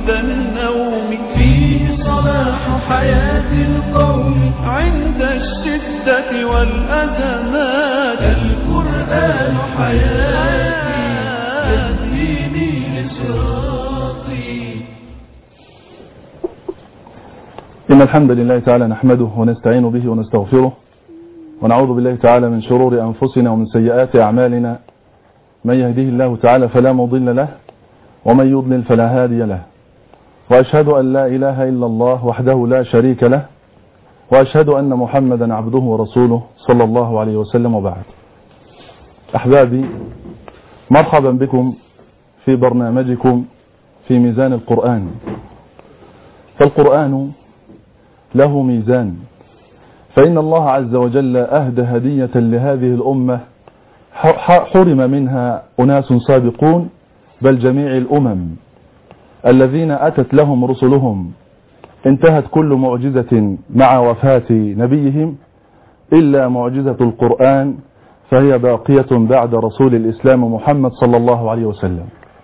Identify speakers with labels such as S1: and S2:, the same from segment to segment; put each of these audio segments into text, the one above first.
S1: عند النوم فيه صلاح حياة القوم عند الشدة والأزمات القرآن حياتي يهديني لصراطي
S2: إن الحمد لله تعالى نحمده ونستعين به ونستغفره ونعوذ بالله تعالى من شرور أنفسنا ومن سيئات أعمالنا من يهديه الله تعالى فلا مضل له ومن يضلل فلا هادي له وأشهد أن لا إله إلا الله وحده لا شريك له وأشهد أن محمدا عبده ورسوله صلى الله عليه وسلم وبعد أحبابي مرحبا بكم في برنامجكم في ميزان القرآن فالقرآن له ميزان فإن الله عز وجل أهدى هدية لهذه الأمة حرم منها أناس سابقون بل جميع الأمم الذين أتت لهم رسلهم انتهت كل معجزة مع وفاة نبيهم إلا معجزة القرآن فهي باقية بعد رسول الإسلام محمد صلى الله عليه وسلم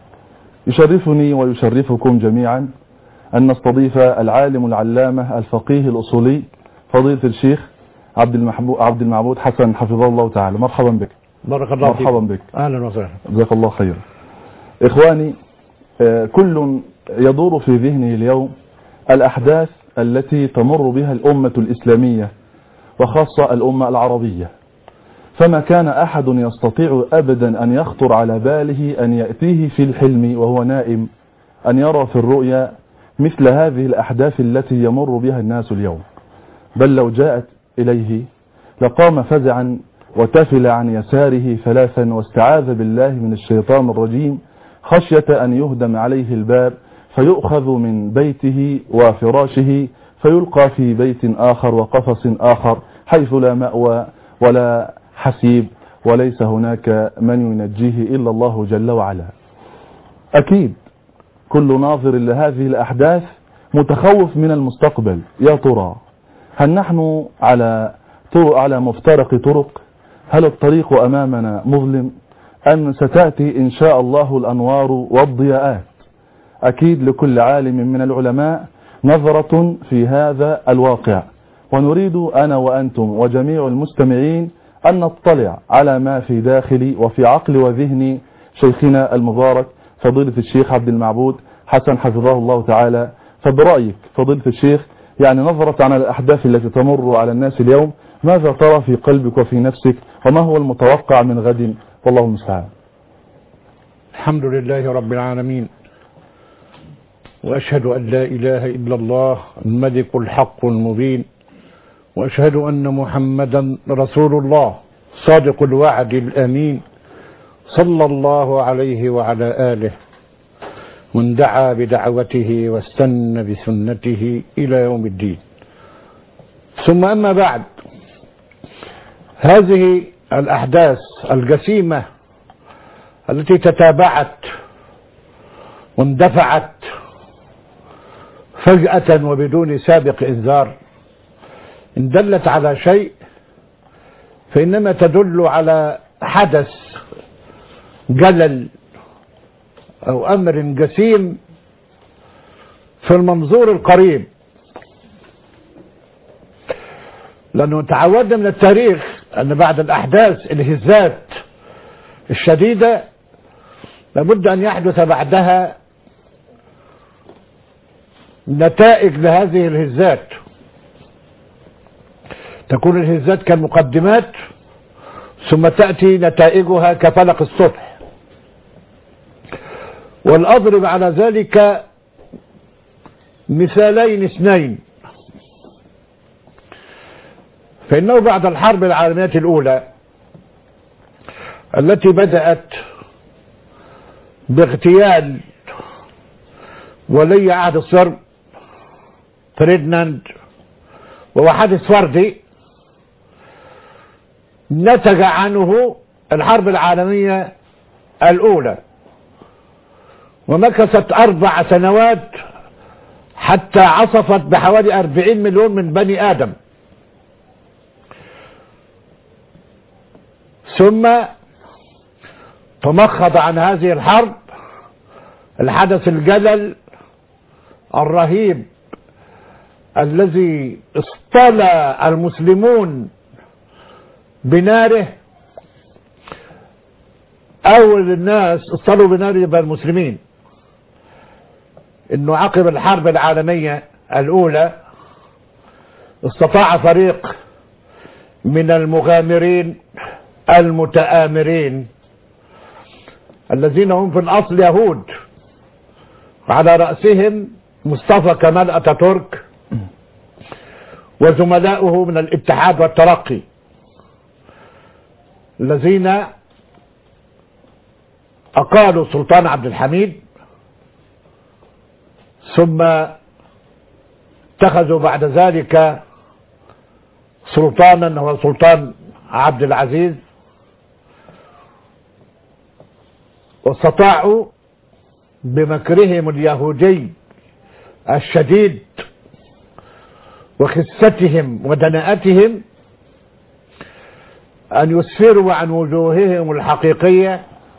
S2: يشرفني ويشرفكم جميعا أن نستضيف العالم العلامة الفقيه الأصولي فضيلة الشيخ عبد المحبوب عبد المعبود حسن حفظه الله تعالى مرحبا بك
S3: بارك الله فيك
S2: مرحبا بك
S3: اهلا وسهلا
S2: جزاك الله خيرا إخواني آه، كل يدور في ذهنه اليوم الأحداث التي تمر بها الأمة الإسلامية وخاصة الأمة العربية فما كان أحد يستطيع أبدا أن يخطر على باله أن يأتيه في الحلم وهو نائم أن يرى في الرؤيا مثل هذه الأحداث التي يمر بها الناس اليوم بل لو جاءت إليه لقام فزعا وتفل عن يساره ثلاثا واستعاذ بالله من الشيطان الرجيم خشية أن يهدم عليه الباب فيؤخذ من بيته وفراشه فيلقى في بيت آخر وقفص آخر حيث لا مأوى ولا حسيب وليس هناك من ينجيه إلا الله جل وعلا أكيد كل ناظر لهذه الأحداث متخوف من المستقبل يا ترى هل نحن على طرق على مفترق طرق هل الطريق أمامنا مظلم أم ستأتي إن شاء الله الأنوار والضياءات أكيد لكل عالم من العلماء نظرة في هذا الواقع ونريد أنا وأنتم وجميع المستمعين أن نطلع على ما في داخل وفي عقل وذهن شيخنا المبارك فضيلة الشيخ عبد المعبود حسن حفظه الله تعالى فبرأيك فضيلة الشيخ يعني نظرة على الأحداث التي تمر على الناس اليوم ماذا ترى في قلبك وفي نفسك وما هو المتوقع من غد والله المستعان
S3: الحمد لله رب العالمين وأشهد أن لا إله إلا الله الملك الحق المبين وأشهد أن محمدا رسول الله صادق الوعد الأمين صلى الله عليه وعلى آله من دعا بدعوته واستنى بسنته إلى يوم الدين ثم أما بعد هذه الأحداث الجسيمة التي تتابعت واندفعت فجأة وبدون سابق إنذار إن دلت على شيء فإنما تدل على حدث جلل أو أمر جسيم في المنظور القريب لأنه تعودنا من التاريخ أن بعد الأحداث الهزات الشديدة لابد أن يحدث بعدها نتائج لهذه الهزات تكون الهزات كالمقدمات ثم تأتي نتائجها كفلق الصبح والأضرب على ذلك مثالين اثنين فإنه بعد الحرب العالمية الأولى التي بدأت باغتيال ولي عهد الصرب فريدناند وهو حادث فردي نتج عنه الحرب العالمية الأولى ومكثت أربع سنوات حتى عصفت بحوالي أربعين مليون من بني آدم ثم تمخض عن هذه الحرب الحدث الجلل الرهيب الذي اصطلى المسلمون بناره أول الناس اصطلوا بنار يبقى المسلمين انه عقب الحرب العالمية الاولى استطاع فريق من المغامرين المتآمرين الذين هم في الاصل يهود وعلى رأسهم مصطفى كمال اتاتورك وزملاؤه من الاتحاد والترقي الذين اقالوا سلطان عبد الحميد ثم اتخذوا بعد ذلك سلطانا هو سلطان عبد العزيز واستطاعوا بمكرهم اليهودي الشديد وخستهم ودناءتهم أن يسفروا عن وجوههم الحقيقية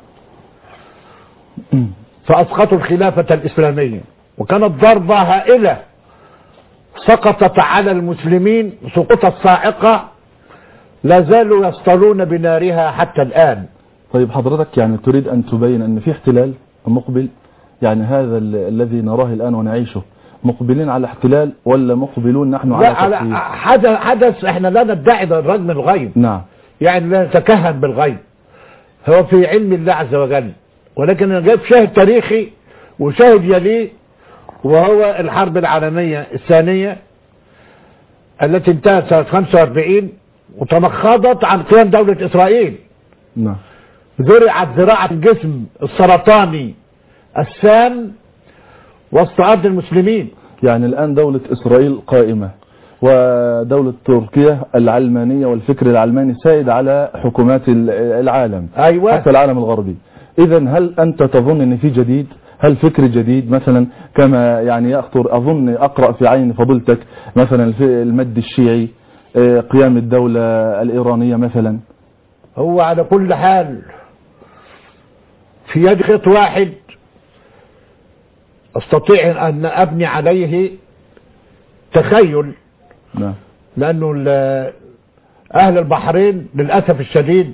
S3: فأسقطوا الخلافة الإسلامية وكانت ضربة هائلة سقطت على المسلمين سقوط الصاعقة لا زالوا يصطلون بنارها حتى الآن
S2: طيب حضرتك يعني تريد أن تبين أن في احتلال مقبل يعني هذا ال- الذي نراه الآن ونعيشه مقبلين على احتلال ولا مقبلون نحن
S3: لا
S2: على
S3: على
S2: تفكير
S3: حدث, حدث احنا لا ندعي الرجم الغيب
S2: نعم
S3: يعني لا نتكهن بالغيب هو في علم الله عز وجل ولكن انا جايب شاهد تاريخي وشاهد يليه وهو الحرب العالمية الثانية التي انتهت سنة 45 وتمخضت عن قيام دولة إسرائيل
S2: نعم
S3: زرعت زراعة الجسم السرطاني السام وسط أرض المسلمين
S2: يعني الآن دولة إسرائيل قائمة ودولة تركيا العلمانية والفكر العلماني سائد على حكومات ال- العالم
S3: أيوة
S2: حتى العالم الغربي إذا هل أنت تظن أن في جديد هل فكر جديد مثلا كما يعني يخطر أظن أقرأ في عين فضيلتك مثلا في المد الشيعي آه، قيام الدولة الإيرانية مثلا
S3: هو على كل حال في يد خط واحد استطيع ان ابني عليه تخيل
S2: نعم
S3: لانه ال- اهل البحرين للاسف الشديد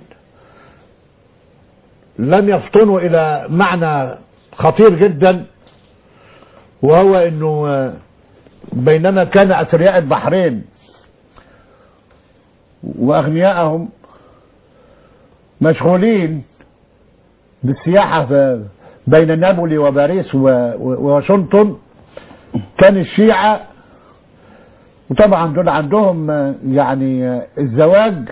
S3: لم يفطنوا الى معنى خطير جدا وهو انه بينما كان اثرياء البحرين واغنياءهم مشغولين بالسياحة في- بين نابولي وباريس و- و- وواشنطن كان الشيعة وطبعا دول عندهم آه، يعني آه، الزواج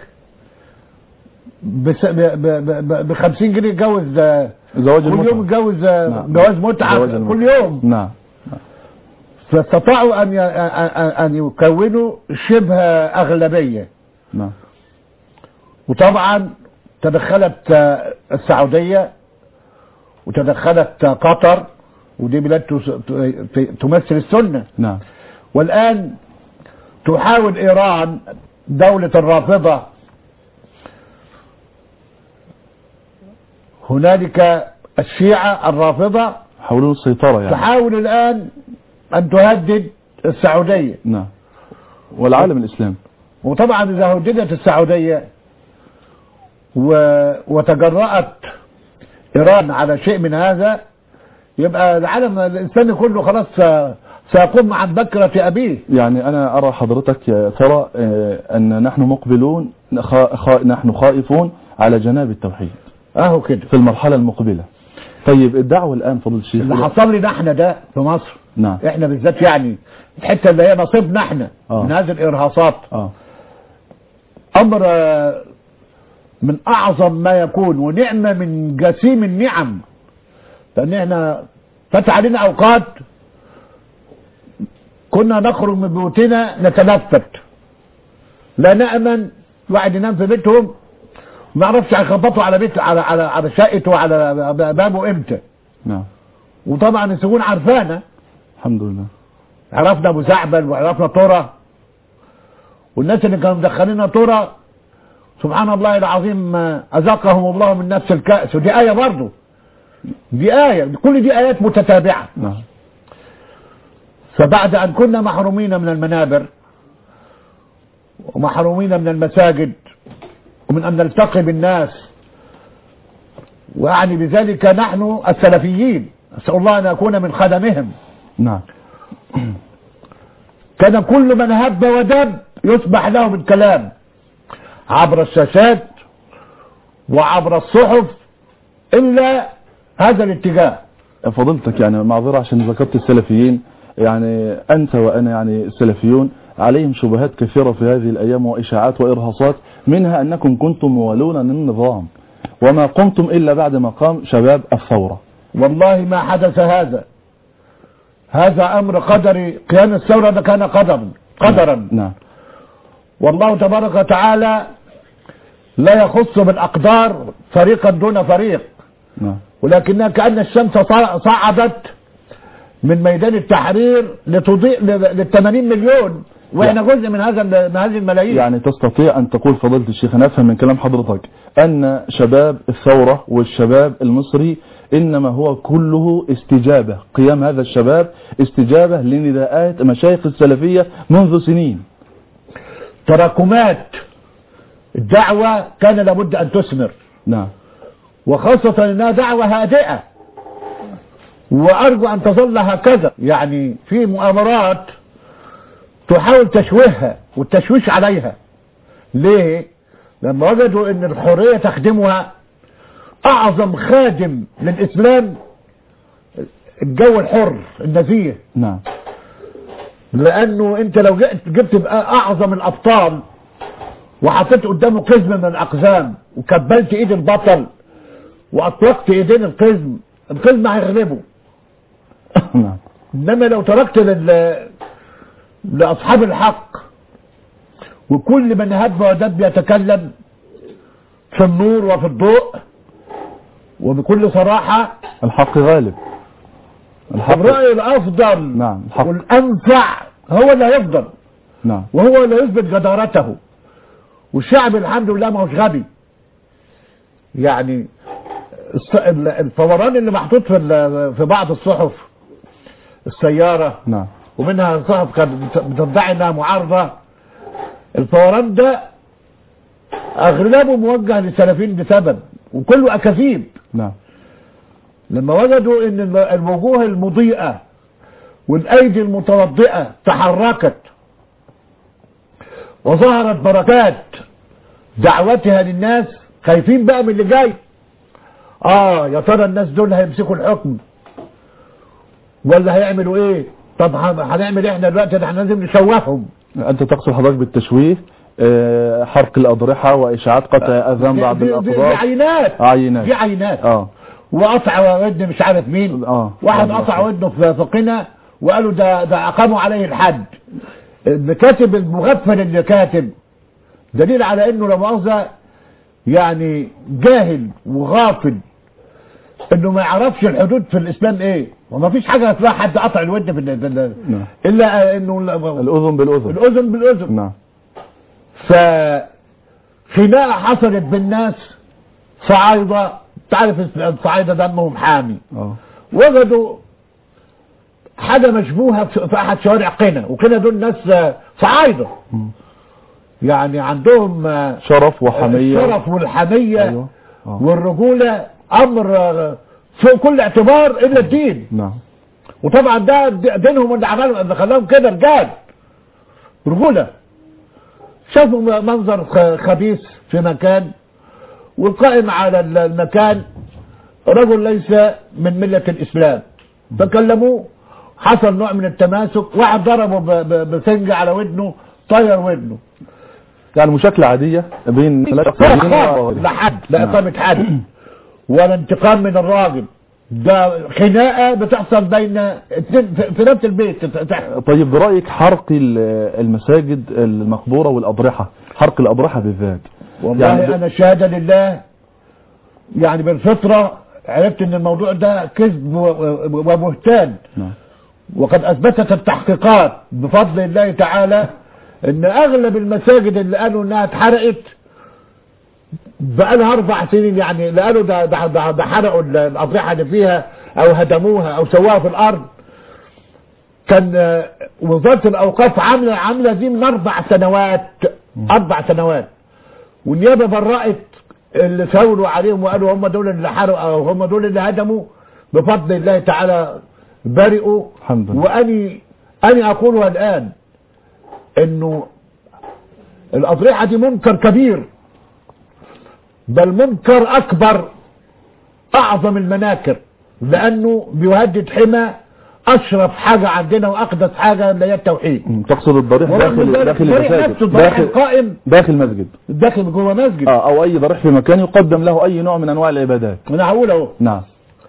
S3: بس- ب- ب- ب- ب 50 جنيه يتجوز آه،
S2: زواج
S3: كل يوم
S2: المتعة
S3: يتجوز آه،
S2: نعم.
S3: جواز متعة
S2: زواج المتعة.
S3: كل يوم
S2: نعم
S3: فاستطاعوا ان ي- أن- ان يكونوا شبه اغلبيه
S2: نعم
S3: وطبعا تدخلت آه، السعودية وتدخلت آه، قطر ودي بلاد تس- ت- تمثل السنة
S2: نعم
S3: والآن تحاول إيران دولة الرافضة هنالك الشيعة الرافضة
S2: حاولوا السيطرة يعني
S3: تحاول الآن أن تهدد السعودية
S2: نعم والعالم الإسلامي
S3: وطبعا إذا هددت السعودية و... وتجرأت إيران على شيء من هذا يبقى العالم الإسلامي كله خلاص س- سيقوم عن بكرة أبيه
S2: يعني أنا أرى حضرتك يا ترى آه، أن نحن مقبلون خا- خا- نحن خائفون على جناب التوحيد
S3: أهو كده
S2: في المرحلة المقبلة طيب الدعوة الآن فضل الشيخ
S3: اللي حصل لنا احنا ده في مصر
S2: نعم
S3: احنا بالذات يعني الحتة اللي هي نصيبنا احنا
S2: آه.
S3: من هذه الإرهاصات
S2: آه.
S3: أمر آه، من أعظم ما يكون ونعمة من جسيم النعم لأن احنا فات علينا أوقات كنا نخرج من بيوتنا نتلفت لا نأمن واحد ينام في بيتهم ما يعرفش هيخبطوا على بيت على على على شقته وعلى بابه امتى
S2: نعم
S3: وطبعا السجون عارفانا
S2: الحمد لله
S3: عرفنا ابو زعبل وعرفنا ترى والناس اللي كانوا مدخلينها ترى سبحان الله العظيم آه، اذاقهم الله من نفس الكأس ودي آية برضه دي آية كل دي آيات متتابعة
S2: نعم
S3: فبعد أن كنا محرومين من المنابر ومحرومين من المساجد ومن أن نلتقي بالناس ويعني بذلك نحن السلفيين أسأل الله أن أكون من خدمهم
S2: نعم
S3: كان كل من هب ودب يسمح له بالكلام عبر الشاشات وعبر الصحف إلا هذا الاتجاه
S2: فضلتك يعني معذرة عشان ذكرت السلفيين يعني أنت وأنا يعني السلفيون عليهم شبهات كثيرة في هذه الأيام وإشاعات وإرهاصات منها أنكم كنتم موالون للنظام وما قمتم إلا بعد ما قام شباب الثورة
S3: والله ما حدث هذا هذا أمر قدري قيام الثورة ده كان قدرا قدرا
S2: نعم
S3: والله تبارك وتعالى لا يخص بالأقدار فريقا دون فريق
S2: نعم
S3: ولكنها كأن الشمس صع- صعدت من ميدان التحرير لتضيء لل 80 مليون واحنا جزء من هذا من هذه الملايين
S2: يعني تستطيع أن تقول فضيلة الشيخ أنا أفهم من كلام حضرتك أن شباب الثورة والشباب المصري إنما هو كله استجابة قيام هذا الشباب استجابة لنداءات مشايخ السلفية منذ سنين
S3: تراكمات الدعوة كان لابد أن تثمر
S2: نعم
S3: وخاصة أنها دعوة هادئة وأرجو أن تظل هكذا يعني في مؤامرات تحاول تشويهها والتشويش عليها ليه؟ لما وجدوا أن الحرية تخدمها أعظم خادم للإسلام الجو الحر النزيه
S2: نعم
S3: لأنه أنت لو جئت جبت بقى أعظم الأبطال وحطيت قدامه قزم من الأقزام وكبلت إيد البطل وأطلقت إيدين القزم القزم هيغلبه
S2: نعم
S3: إنما لو تركت لل... لأصحاب الحق وكل من هب ودب يتكلم في النور وفي الضوء وبكل صراحة
S2: الحق غالب الحق
S3: الرأي الأفضل
S2: نعم الحق
S3: والأنفع هو اللي هيفضل
S2: نعم
S3: وهو اللي يثبت جدارته والشعب الحمد لله ما هوش غبي يعني الص- ال- الفوران اللي محطوط في ال- في بعض الصحف السيارة
S2: نعم
S3: ومنها صحف كانت بت- بتدعي انها معارضة الفوران ده اغلبه موجه للسلفيين بسبب وكله اكاذيب
S2: نعم
S3: لما وجدوا ان ال- الوجوه المضيئة والايدي المتوضئة تحركت وظهرت بركات دعوتها للناس خايفين بقى من اللي جاي اه يا ترى الناس دول هيمسكوا الحكم ولا هيعملوا ايه طب هن- هنعمل إيه احنا دلوقتي ده احنا لازم نشوههم
S2: أنت تقصد حضرتك بالتشويه آه، حرق الأضرحة وإشاعات قطع أذان
S3: دي-
S2: بعض
S3: دي- دي- دي
S2: الأفراد
S3: عينات
S2: عينات
S3: دي عينات
S2: اه
S3: وقطع ودن مش عارف مين
S2: اه
S3: واحد
S2: آه.
S3: قطع ودنه في في قنا وقالوا ده ده اقاموا عليه الحد اللي كاتب المغفل اللي كاتب دليل على انه لا مؤاخذه يعني جاهل وغافل انه ما يعرفش الحدود في الاسلام ايه وما فيش حاجه اسمها حد قطع الودن في, ال- في ال-
S2: نعم.
S3: الا انه ال-
S2: الأذن بالأذن
S3: الاذن بالاذن
S2: نعم
S3: ف خناقه حصلت بالناس صعايده تعرف الصعايده دمهم حامي
S2: اه
S3: وجدوا حاجة مشبوهة في في أحد شوارع قنا وقنا دول ناس آه، صعايدة
S2: مم.
S3: يعني عندهم آه،
S2: شرف وحمية
S3: الشرف والحمية
S2: أيوة آه.
S3: والرجولة أمر آه، فوق كل اعتبار إلا الدين
S2: نعم
S3: وطبعا ده د- دينهم اللي عملهم اللي خلاهم كده رجال رجولة شافوا م- منظر خ- خبيث في مكان والقائم على ال- المكان رجل ليس من ملة الإسلام فكلموه حصل نوع من التماسك واحد ضربه ب- ب- بسنجة على ودنه طير ودنه
S2: يعني مشاكلة عادية بين
S3: خاف لا حد لا
S2: نعم.
S3: إقامة حد ولا انتقام من الراجل ده خناقة بتحصل بين اتنين في في نفس البيت تحصل.
S2: طيب برأيك حرق ال- المساجد المقبورة والأضرحة حرق الأضرحة بالذات
S3: والله
S2: يعني
S3: انا شهاده لله يعني بالفطره عرفت ان الموضوع ده كذب و- و- وبهتان
S2: نعم
S3: وقد اثبتت التحقيقات بفضل الله تعالى ان اغلب المساجد اللي قالوا انها اتحرقت بقالها اربع سنين يعني اللي قالوا ده ده ده, ده حرقوا ال- الاضرحه اللي فيها او هدموها او سووها في الارض كان آه، وزاره الاوقاف عامله عامله دي من اربع سنوات اربع سنوات والنيابه برأت اللي ثوروا عليهم وقالوا هم دول اللي حرقوا او هم دول اللي هدموا بفضل الله تعالى برئوا
S2: الحمد لله.
S3: واني اني اقولها الان انه الاضرحه دي منكر كبير بل منكر اكبر اعظم المناكر لانه بيهدد حمى اشرف حاجه عندنا واقدس حاجه اللي هي التوحيد
S2: مم. تقصد الضريح
S3: ورغم
S2: داخل
S3: ذلك
S2: داخل
S3: الضريح نفسه
S2: المساجد
S3: الضريح
S2: داخل
S3: القائم
S2: داخل مسجد
S3: داخل جوه مسجد
S2: اه او اي ضريح في مكان يقدم له اي نوع من انواع العبادات
S3: انا هقول اهو
S2: نعم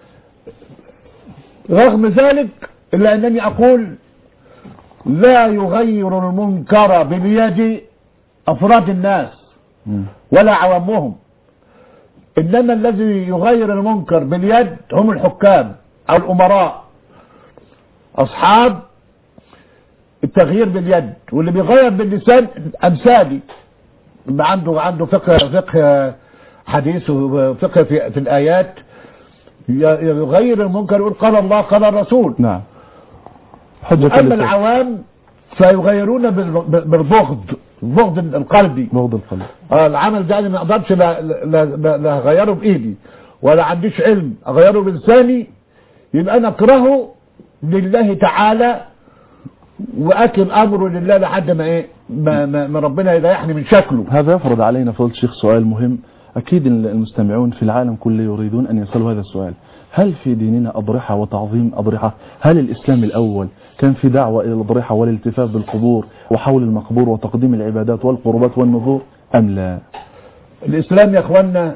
S3: رغم ذلك الا انني اقول لا يغير المنكر باليد افراد الناس
S2: مم.
S3: ولا عوامهم انما الذي يغير المنكر باليد هم الحكام او الامراء اصحاب التغيير باليد واللي بيغير باللسان امثالي اللي عنده عنده فقه فقه حديث وفقه في, في الايات ي- يغير المنكر يقول قال الله قال الرسول
S2: نعم حجة
S3: اما
S2: اللسان.
S3: العوام فيغيرون بال- بالبغض البغض القلبي
S2: بغض القلب
S3: آه العمل ده انا ما اقدرش لا, لا, لا, لا اغيره بايدي ولا عنديش علم اغيره بلساني يبقى انا اكرهه لله تعالى واكل امره لله لحد ما ايه ما, ما, ما ربنا يريحني من شكله
S2: هذا يفرض علينا فضل الشيخ سؤال مهم أكيد المستمعون في العالم كله يريدون أن يسألوا هذا السؤال هل في ديننا أضرحة وتعظيم أضرحة هل الإسلام الأول كان في دعوة إلى الأضرحة والالتفاف بالقبور وحول المقبور وتقديم العبادات والقربات والنذور أم لا
S3: الاسلام يا اخوانا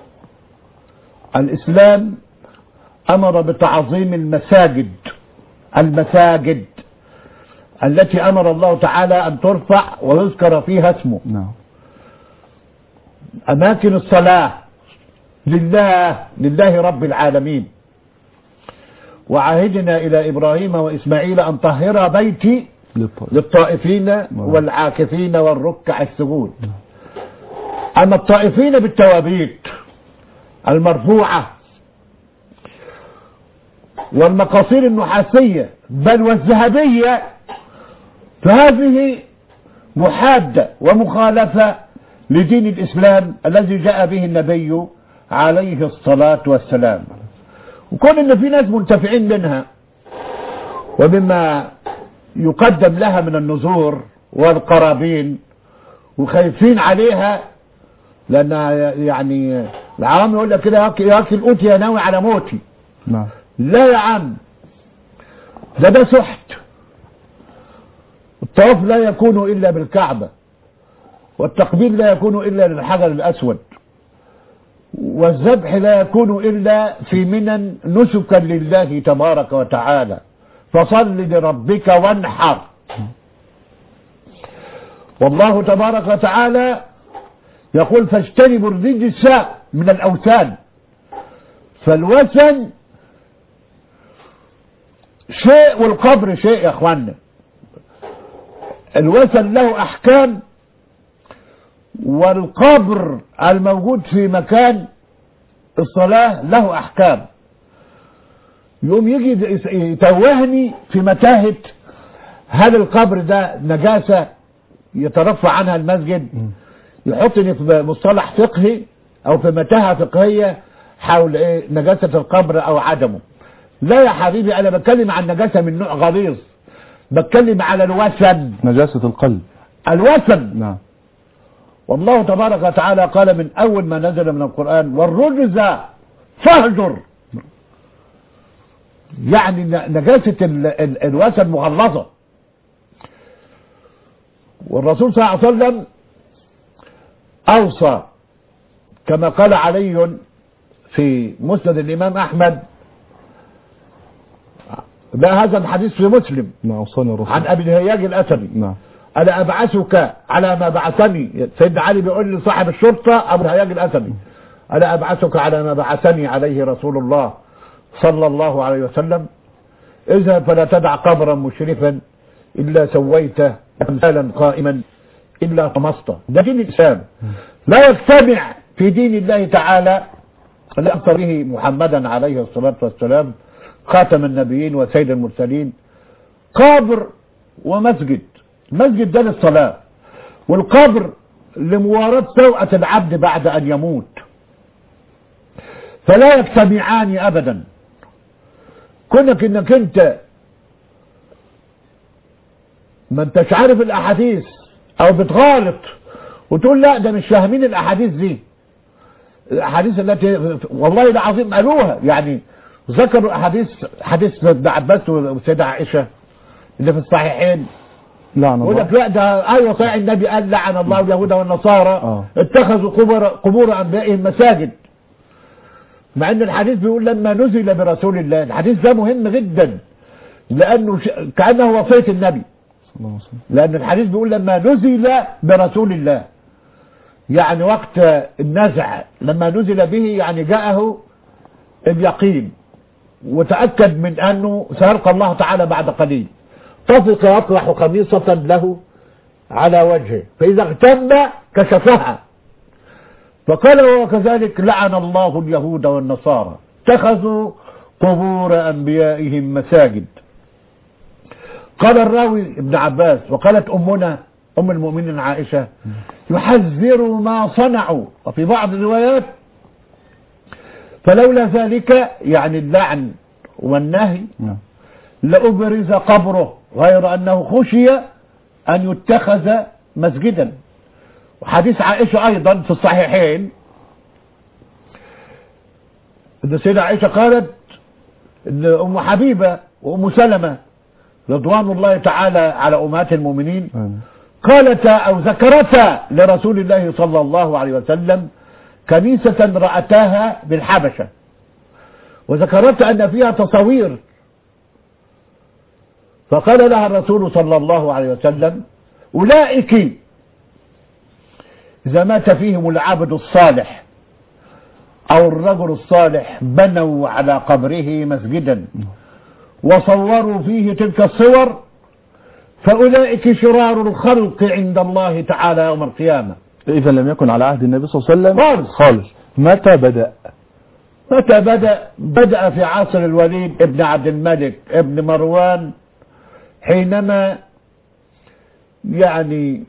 S3: الاسلام امر بتعظيم المساجد المساجد التي امر الله تعالى ان ترفع ويذكر فيها اسمه
S2: نعم
S3: اماكن الصلاة لله لله رب العالمين وعهدنا الى ابراهيم واسماعيل ان طهر بيتي
S2: للطائف
S3: للطائفين والعاكفين والركع السجود اما الطائفين بالتوابيت المرفوعة والمقاصير النحاسية بل والذهبية فهذه محادة ومخالفة لدين الإسلام الذي جاء به النبي عليه الصلاة والسلام وكون ان في ناس منتفعين منها ومما يقدم لها من النذور والقرابين وخايفين عليها لان يعني العوام يقول لك كده ياكل ياكل قوتي يا ناوي على موتي
S2: نعم
S3: لا يا عم ده ده سحت الطواف لا يكون الا بالكعبه والتقبيل لا يكون الا للحجر الاسود والذبح لا يكون الا في منن نسكا لله تبارك وتعالى فصل لربك وانحر والله تبارك وتعالى يقول فاجتنبوا الرجس من الاوثان فالوثن شيء والقبر شيء يا اخوانا الوثن له احكام والقبر الموجود في مكان الصلاة له احكام يقوم يجي يتوهني في متاهة هل القبر ده نجاسة يترفع عنها المسجد يحطني في مصطلح فقهي او في متاهة فقهية حول ايه نجاسة القبر او عدمه لا يا حبيبي انا بتكلم عن نجاسة من نوع غليظ بتكلم على الوثن
S2: نجاسة القلب
S3: الوثن
S2: نعم
S3: والله تبارك وتعالى قال من اول ما نزل من القرآن والرجز فاهجر يعني ن- نجاسة ال- ال- الوثن مغلظة والرسول صلى الله عليه وسلم اوصى كما قال علي في مسند الامام احمد لا هذا الحديث في مسلم
S2: نعم أوصاني الرسول
S3: عن ابي الهياج الاسدي
S2: نعم
S3: انا ابعثك على ما بعثني سيدنا علي بيقول لصاحب الشرطه ابو الهياج الاسدي انا ابعثك على ما بعثني عليه رسول الله صلى الله عليه وسلم اذهب فلا تدع قبرا مشرفا الا سويته تمثالا قائما الا طمسته ده دين الاسلام لا يجتمع في دين الله تعالى اللي أمر به محمدا عليه الصلاة والسلام خاتم النبيين وسيد المرسلين قبر ومسجد مسجد ده للصلاة والقبر لمواراة سوءة العبد بعد أن يموت فلا يجتمعان أبدا كونك انك انت ما انتش عارف الاحاديث او بتغالط وتقول لا ده مش فاهمين الاحاديث دي الاحاديث التي والله العظيم قالوها يعني ذكروا احاديث حديث ابن عباس والسيده عائشه اللي في الصحيحين
S2: لعن
S3: يقول لك
S2: الله
S3: لا ده ايوه صحيح النبي قال لعن الله اليهود والنصارى
S2: آه.
S3: اتخذوا قبور قبور انبيائهم مساجد مع ان الحديث بيقول لما نزل برسول الله الحديث ده مهم جدا لانه ش... كانه وصيه النبي
S2: صلى الله عليه وسلم.
S3: لان الحديث بيقول لما نزل برسول الله يعني وقت النزع لما نزل به يعني جاءه اليقين وتأكد من أنه سيلقى الله تعالى بعد قليل طفق يطرح قميصة له على وجهه فإذا اغتم كشفها فقال وكذلك لعن الله اليهود والنصارى اتخذوا قبور أنبيائهم مساجد قال الراوي ابن عباس وقالت أمنا أم المؤمنين عائشة يحذر ما صنعوا وفي بعض الروايات فلولا ذلك يعني اللعن والنهي
S2: نعم
S3: لأبرز قبره غير أنه خشي أن يتخذ مسجدا وحديث عائشة أيضا في الصحيحين أن السيدة عائشة قالت أن أم حبيبة وأم سلمة رضوان الله تعالى على أمهات المؤمنين
S2: آمين.
S3: قالتا أو ذكرتا لرسول الله صلى الله عليه وسلم كنيسة رأتاها بالحبشة وذكرت أن فيها تصاوير فقال لها الرسول صلى الله عليه وسلم أولئك إذا مات فيهم العبد الصالح أو الرجل الصالح بنوا على قبره مسجدا وصوروا فيه تلك الصور فأولئك شرار الخلق عند الله تعالى يوم القيامة
S2: إذا لم يكن على عهد النبي صلى الله عليه وسلم
S3: خالص.
S2: خالص متى بدأ
S3: متى بدأ بدأ في عصر الوليد ابن عبد الملك ابن مروان حينما يعني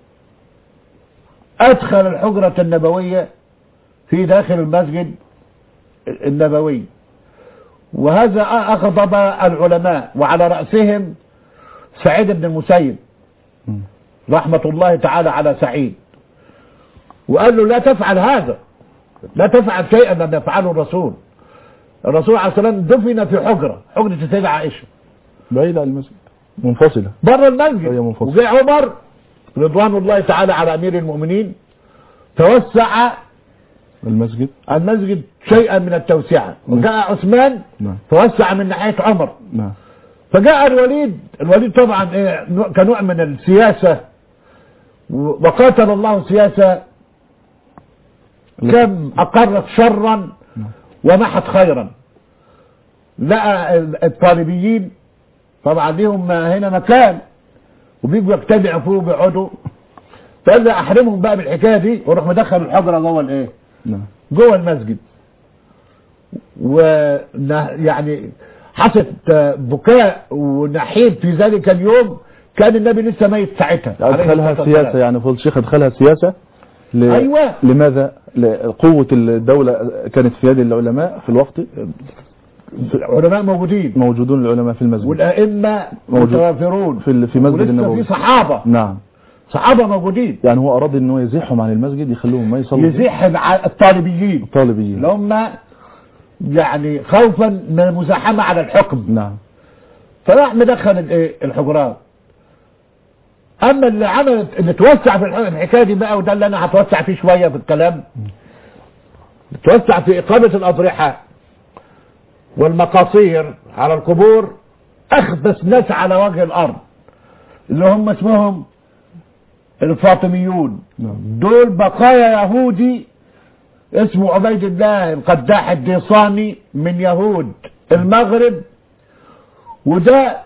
S3: أدخل الحجرة النبوية في داخل المسجد النبوي وهذا أغضب العلماء وعلى رأسهم سعيد بن المسيب
S2: مم.
S3: رحمة الله تعالى على سعيد وقال له لا تفعل هذا لا تفعل شيئا لم يفعله الرسول الرسول عليه الصلاة والسلام دفن في حجرة حجرة السيدة عائشة
S2: بعيد عن المسجد منفصلة
S3: بره
S2: هي
S3: المسجد
S2: منفصلة.
S3: وجاء عمر رضوان الله تعالى على أمير المؤمنين توسع
S2: المسجد
S3: المسجد شيئا من التوسعة وجاء عثمان
S2: نعم
S3: توسع من ناحية عمر
S2: نعم
S3: فجاء الوليد الوليد طبعا إيه، نوع- كنوع من السياسة و- وقاتل الله سياسة كم أقرت شرا ومحت خيرا لقى ال- الطالبيين طبعا ليهم هنا مكان وبيجوا يجتمعوا فيه وبيقعدوا فقال لي احرمهم بقى بالحكايه دي واروح مدخل الحجره جوه الايه؟
S2: نعم
S3: جوه المسجد و يعني حصلت بكاء ونحيب في ذلك اليوم كان النبي لسه ميت ساعتها عليه
S2: أدخلها
S3: الصلاة
S2: سياسة
S3: والسلام.
S2: يعني فضل الشيخ أدخلها سياسة ل...
S3: أيوة.
S2: لماذا ل- قوة الدولة كانت في يد العلماء في الوقت
S3: علماء موجودين
S2: موجودون العلماء في المسجد
S3: والائمه
S2: موجود.
S3: متوافرون
S2: في ال- في مسجد
S3: ولسه
S2: النبوي.
S3: في صحابه
S2: نعم
S3: صحابه موجودين
S2: يعني هو أراد أنه يزيحهم عن المسجد يخلوهم ما يصلوا
S3: يزيح مع الطالبيين
S2: الطالبيين
S3: اللي هم يعني خوفا من المزاحمه على الحكم
S2: نعم
S3: فراح مدخل الايه الحجرات اما اللي عملت اللي توسع في الح- الحكايه دي بقى وده اللي انا هتوسع فيه شويه في الكلام توسع في اقامه الاضرحه والمقاصير على القبور اخبث ناس على وجه الارض اللي هم اسمهم الفاطميون
S2: نعم
S3: دول بقايا يهودي اسمه عبيد الله القداح الديصاني من يهود المغرب وده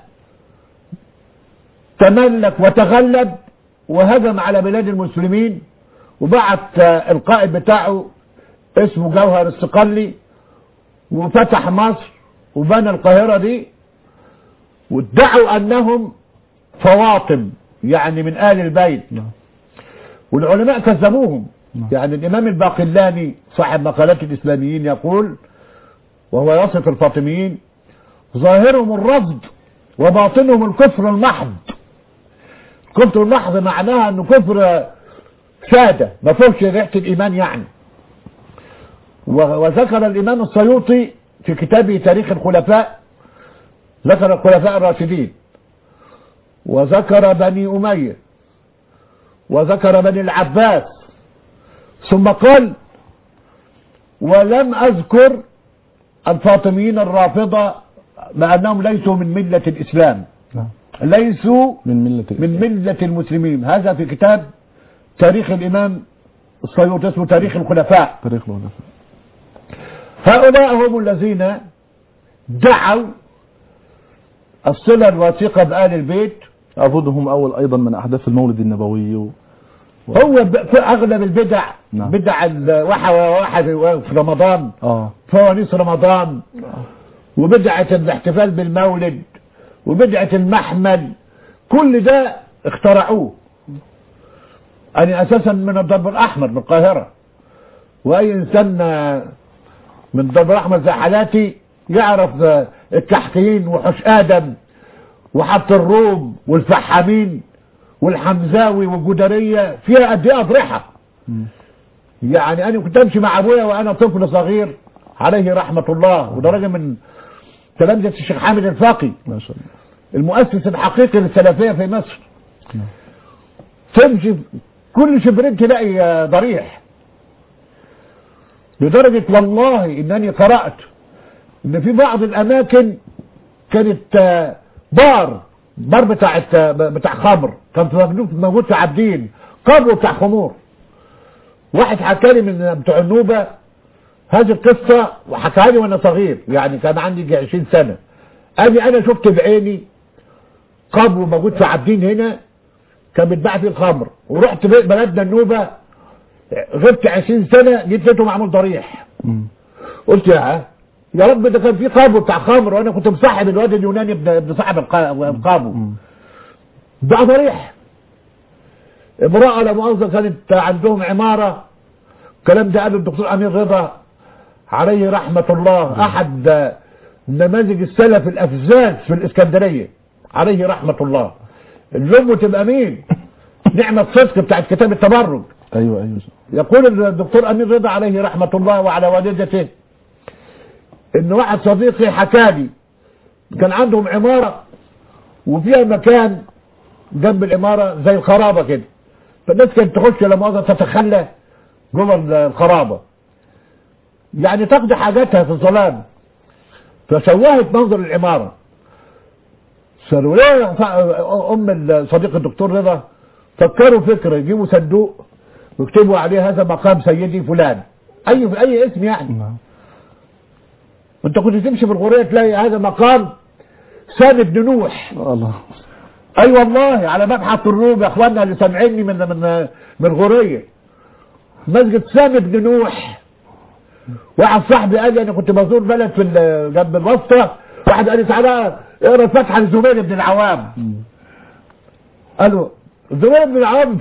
S3: تملك وتغلب وهجم على بلاد المسلمين وبعت آه، القائد بتاعه اسمه جوهر الصقلي وفتح مصر وبنى القاهرة دي وادعوا أنهم فواطم يعني من آل البيت
S2: نعم.
S3: والعلماء كذبوهم
S2: نعم.
S3: يعني الإمام الباقلاني صاحب مقالات الإسلاميين يقول وهو يصف الفاطميين ظاهرهم الرفض وباطنهم الكفر المحض الكفر المحض معناها انه كفر سادة ما فيهوش ريحة الإيمان يعني و- وذكر الإمام السيوطي في كتابه تاريخ الخلفاء ذكر الخلفاء الراشدين وذكر بني أمية وذكر بني العباس ثم قال ولم أذكر الفاطميين الرافضة لأنهم ليسوا من ملة الإسلام
S2: نعم.
S3: ليسوا
S2: من ملة
S3: من ملة المسلمين هذا في كتاب تاريخ الإمام السيوطي اسمه تاريخ الخلفاء
S2: تاريخ الخلفاء
S3: هؤلاء هم الذين دعوا الصلة الوثيقة بآل البيت
S2: أعبدهم أول أيضا من أحداث المولد النبوي و...
S3: هو ب- في أغلب البدع
S2: نعم.
S3: بدع الواحد واحد في رمضان
S2: آه
S3: فوانيس رمضان وبدعة الاحتفال بالمولد وبدعة المحمل كل ده اخترعوه أنا أساسا من الضرب الأحمر من القاهرة وأي إنسان من الضرب الأحمر زي حالاتي يعرف الكحكيين وحش آدم وحط الروم والفحامين والحمزاوي والجدرية فيها قد إيه أضرحة
S2: مم.
S3: يعني انا كنت امشي مع ابويا وانا طفل صغير عليه رحمة الله وده راجل من تلامذة الشيخ حامد الفاقي
S2: ما شاء الله
S3: المؤسس الحقيقي للسلفية في مصر
S2: نعم.
S3: تمشي كل شبرين تلاقي آه، ضريح لدرجة والله انني قرأت ان في بعض الاماكن كانت آه، بار بار بتاعت آه، بتاع خمر كان في موجود موجود في عابدين قبر بتاع خمور واحد حكى لي من بتوع النوبة هذه القصة وحكاها لي وانا صغير يعني كان عندي يجي 20 سنة قال لي انا شفت بعيني قبر موجود في عابدين هنا كان بيتباع فيه الخمر ورحت بي- بلدنا النوبة غبت 20 سنة جيت لقيته معمول ضريح
S2: مم.
S3: قلت يا يا رب ده كان في قابو بتاع خمر وانا كنت مصاحب الواد اليوناني ابن ابن صاحب القا- القابو
S2: مم.
S3: بقى ضريح امرأة لا مؤاخذة كانت عندهم عمارة الكلام ده قاله الدكتور أمير رضا عليه رحمة الله أحد نماذج السلف الأفزاز في الإسكندرية عليه رحمة الله الأم تبقى مين نعمة صدق بتاعت كتاب التبرج
S2: أيوة أيوة
S3: يقول الدكتور أمير رضا عليه رحمة الله وعلى والدته إن واحد صديقي حكى لي كان عندهم عمارة وفيها مكان جنب العمارة زي الخرابة كده فالناس كانت تخش لما مؤاخذة تتخلى جوه الخرابة يعني تقضي حاجاتها في الظلام فشوهت منظر العمارة صاروا ليه ام صديق الدكتور رضا فكروا فكرة يجيبوا صندوق ويكتبوا عليه هذا مقام سيدي فلان اي اي اسم يعني
S2: نعم
S3: انت كنت تمشي في الغورية تلاقي هذا مقام سام بن نوح
S2: الله
S3: اي أيوة والله على مبحث الروم يا اخواننا اللي سامعيني من من من الغورية مسجد سام بن نوح واحد صاحبي قال لي انا كنت بزور بلد في ال- جنب الوسطى واحد قال لي تعالى اقرا الفاتحه لزبير بن العوام قالوا زبير بن العوام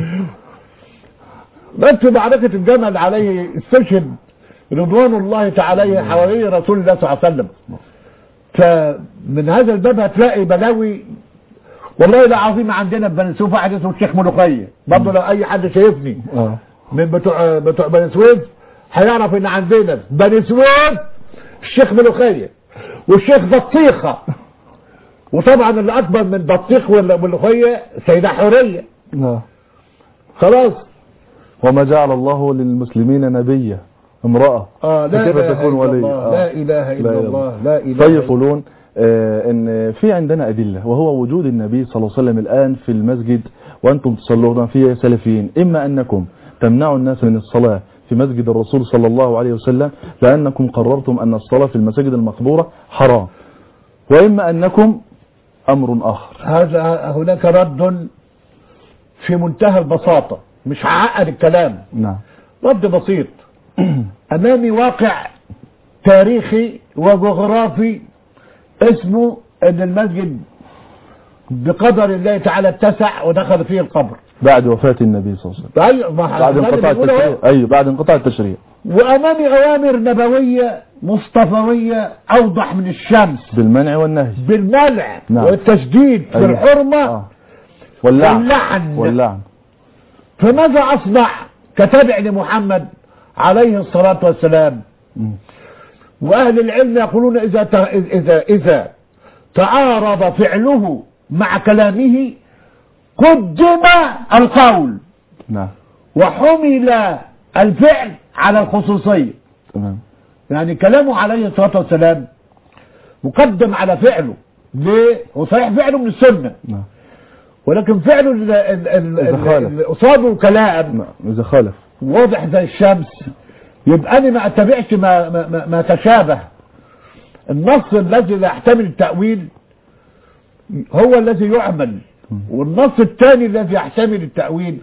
S3: مات في معركة الجمل عليه استشهد رضوان الله تعالى حوالي رسول الله صلى الله عليه وسلم فمن هذا الباب هتلاقي بلاوي والله العظيم عندنا في بني سويف واحد اسمه الشيخ ملوخية برضه لو اي حد شايفني
S2: اه
S3: من بتوع بتوع بني سويف هيعرف ان عندنا في بني سويف الشيخ ملوخية والشيخ بطيخة وطبعا اللي اكبر من بطيخ والملوخية سيدة حورية
S2: نعم
S3: خلاص
S2: وما جعل الله للمسلمين نبيا امرأة
S3: اه لا
S2: فكيف
S3: اله
S2: تكون
S3: الا
S2: ولي
S3: الله
S2: آه.
S3: لا اله الا
S2: لا
S3: الله لا اله
S2: طيب
S3: إلا
S2: يقولون آه ان في عندنا ادله وهو وجود النبي صلى الله عليه وسلم الان في المسجد وانتم تصلون فيه يا سلفيين اما انكم تمنعوا الناس من الصلاه في مسجد الرسول صلى الله عليه وسلم لانكم قررتم ان الصلاه في المساجد المقبوره حرام واما انكم امر اخر
S3: هذا هناك رد في منتهى البساطة مش هعقد الكلام
S2: نعم
S3: رد بسيط امامي واقع تاريخي وجغرافي اسمه ان المسجد بقدر الله تعالى اتسع ودخل فيه القبر
S2: بعد وفاة النبي صلى الله عليه وسلم
S3: ايوه ما
S2: بعد
S3: ده اللي
S2: انقطاع
S3: بيقوله هو.
S2: التشريع ايوه بعد انقطاع التشريع
S3: وامامي اوامر نبويه مصطفويه اوضح من الشمس
S2: بالمنع والنهي
S3: بالمنع
S2: نعم.
S3: والتشديد في
S2: أيوة.
S3: الحرمه
S2: آه. واللعن
S3: واللعن.
S2: واللعن
S3: فماذا اصنع كتابع لمحمد عليه الصلاه والسلام
S2: مم.
S3: واهل العلم يقولون اذا ت- اذا اذا تعارض فعله مع كلامه قدم القول
S2: نعم
S3: وحمل الفعل على الخصوصيه
S2: تمام
S3: يعني كلامه عليه الصلاه والسلام مقدم على فعله ليه؟ وصحيح فعله من السنه
S2: نعم
S3: ولكن فعله ال- ال- ال-
S2: إذا
S3: ال-
S2: خالف.
S3: اللي قصاده كلام
S2: نعم إذا خالف
S3: واضح زي الشمس يبقى انا ما اتبعش ما, ما, ما, ما تشابه النص الذي لا يحتمل التأويل هو الذي يعمل والنص الثاني الذي يحتمل التأويل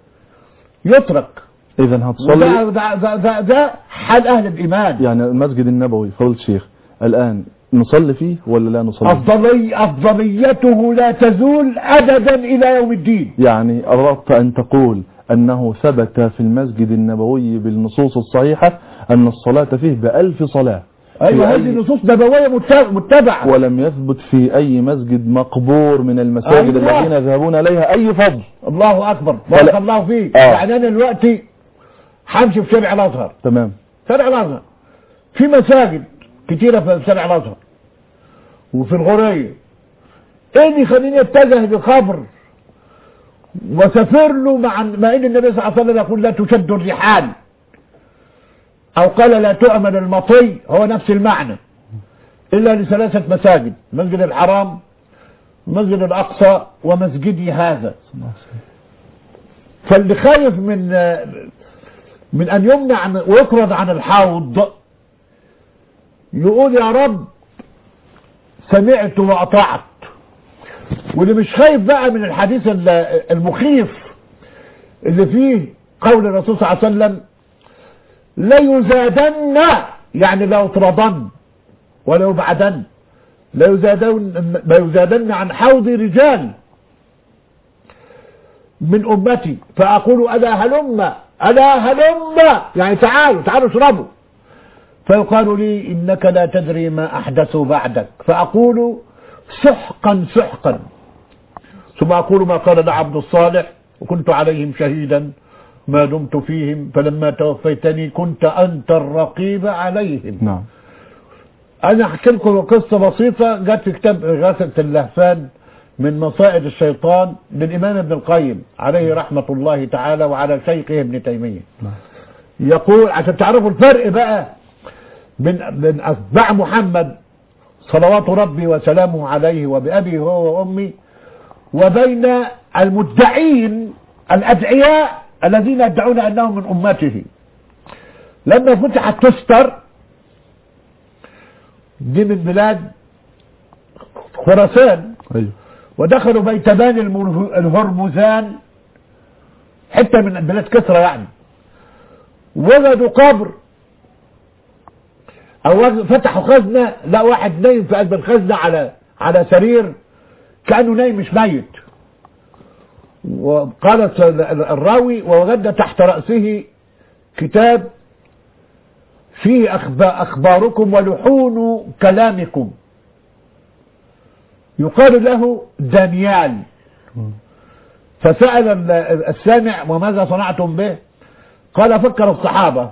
S3: يترك
S2: إذا
S3: وده
S2: هتصلي
S3: ده, ده, ده, ده حال أهل الإيمان
S2: يعني المسجد النبوي فضل الشيخ الآن نصلي فيه ولا لا نصلي
S3: أفضلي أفضليته لا تزول أبدا إلى يوم الدين
S2: يعني أردت أن تقول أنه ثبت في المسجد النبوي بالنصوص الصحيحة أن الصلاة فيه بألف صلاة
S3: أيوة
S2: في
S3: هذه
S2: أي-
S3: نصوص نبوية مت- متبعة
S2: ولم يثبت في أي مسجد مقبور من المساجد
S3: أيوة.
S2: الذين يذهبون إليها أي فضل
S3: الله أكبر بارك
S2: ولا-
S3: الله فيك
S2: آه.
S3: يعني أنا دلوقتي همشي في شارع الأزهر
S2: تمام
S3: شارع الأزهر في مساجد كتيرة في شارع الأزهر وفي الغورية ايه اللي يخليني اتجه لقبر وسافر له مع ما ان النبي صلى الله عليه وسلم يقول لا تشد الرحال او قال لا تؤمن المطي هو نفس المعنى الا لثلاثة مساجد مسجد الحرام مسجد الاقصى ومسجدي هذا فاللي خايف من من ان يمنع عن- ويطرد عن الحوض يقول يا رب سمعت واطعت واللي مش خايف بقى من الحديث ال- المخيف اللي فيه قول الرسول صلى الله عليه وسلم ليزادن يعني لا يطردن ولا يبعدن لا يزادن لا يزادن عن حوض رجال من امتي فاقول الا هلم الا هلم يعني تعالوا تعالوا اشربوا فيقال لي انك لا تدري ما احدثوا بعدك فاقول سحقا سحقا ثم اقول ما قال العبد الصالح وكنت عليهم شهيدا ما دمت فيهم فلما توفيتني كنت انت الرقيب عليهم
S2: نعم
S3: انا احكي لكم قصه بسيطه جت في كتاب اغاثه اللهفان من مصائد الشيطان للامام ابن القيم عليه رحمه الله تعالى وعلى شيخه ابن تيميه
S2: نعم.
S3: يقول عشان تعرفوا الفرق بقى من من اتباع محمد صلوات ربي وسلامه عليه وبأبي هو وأمي وبين المدعين الأدعياء الذين يدعون أنهم من أمته لما فتحت تستر دي من بلاد خراسان
S2: أيوه
S3: ودخلوا بيتبان المره- الهرمزان حتة من بلاد كسرى يعني وجدوا قبر او وج- فتحوا خزنة لا واحد نايم في قلب الخزنة على على سرير كأنه نايم مش ميت وقال الس- الراوي ووجدنا تحت رأسه كتاب فيه أخبا- أخباركم ولحون كلامكم يقال له دانيال فسأل ال- السامع وماذا صنعتم به قال فكر الصحابة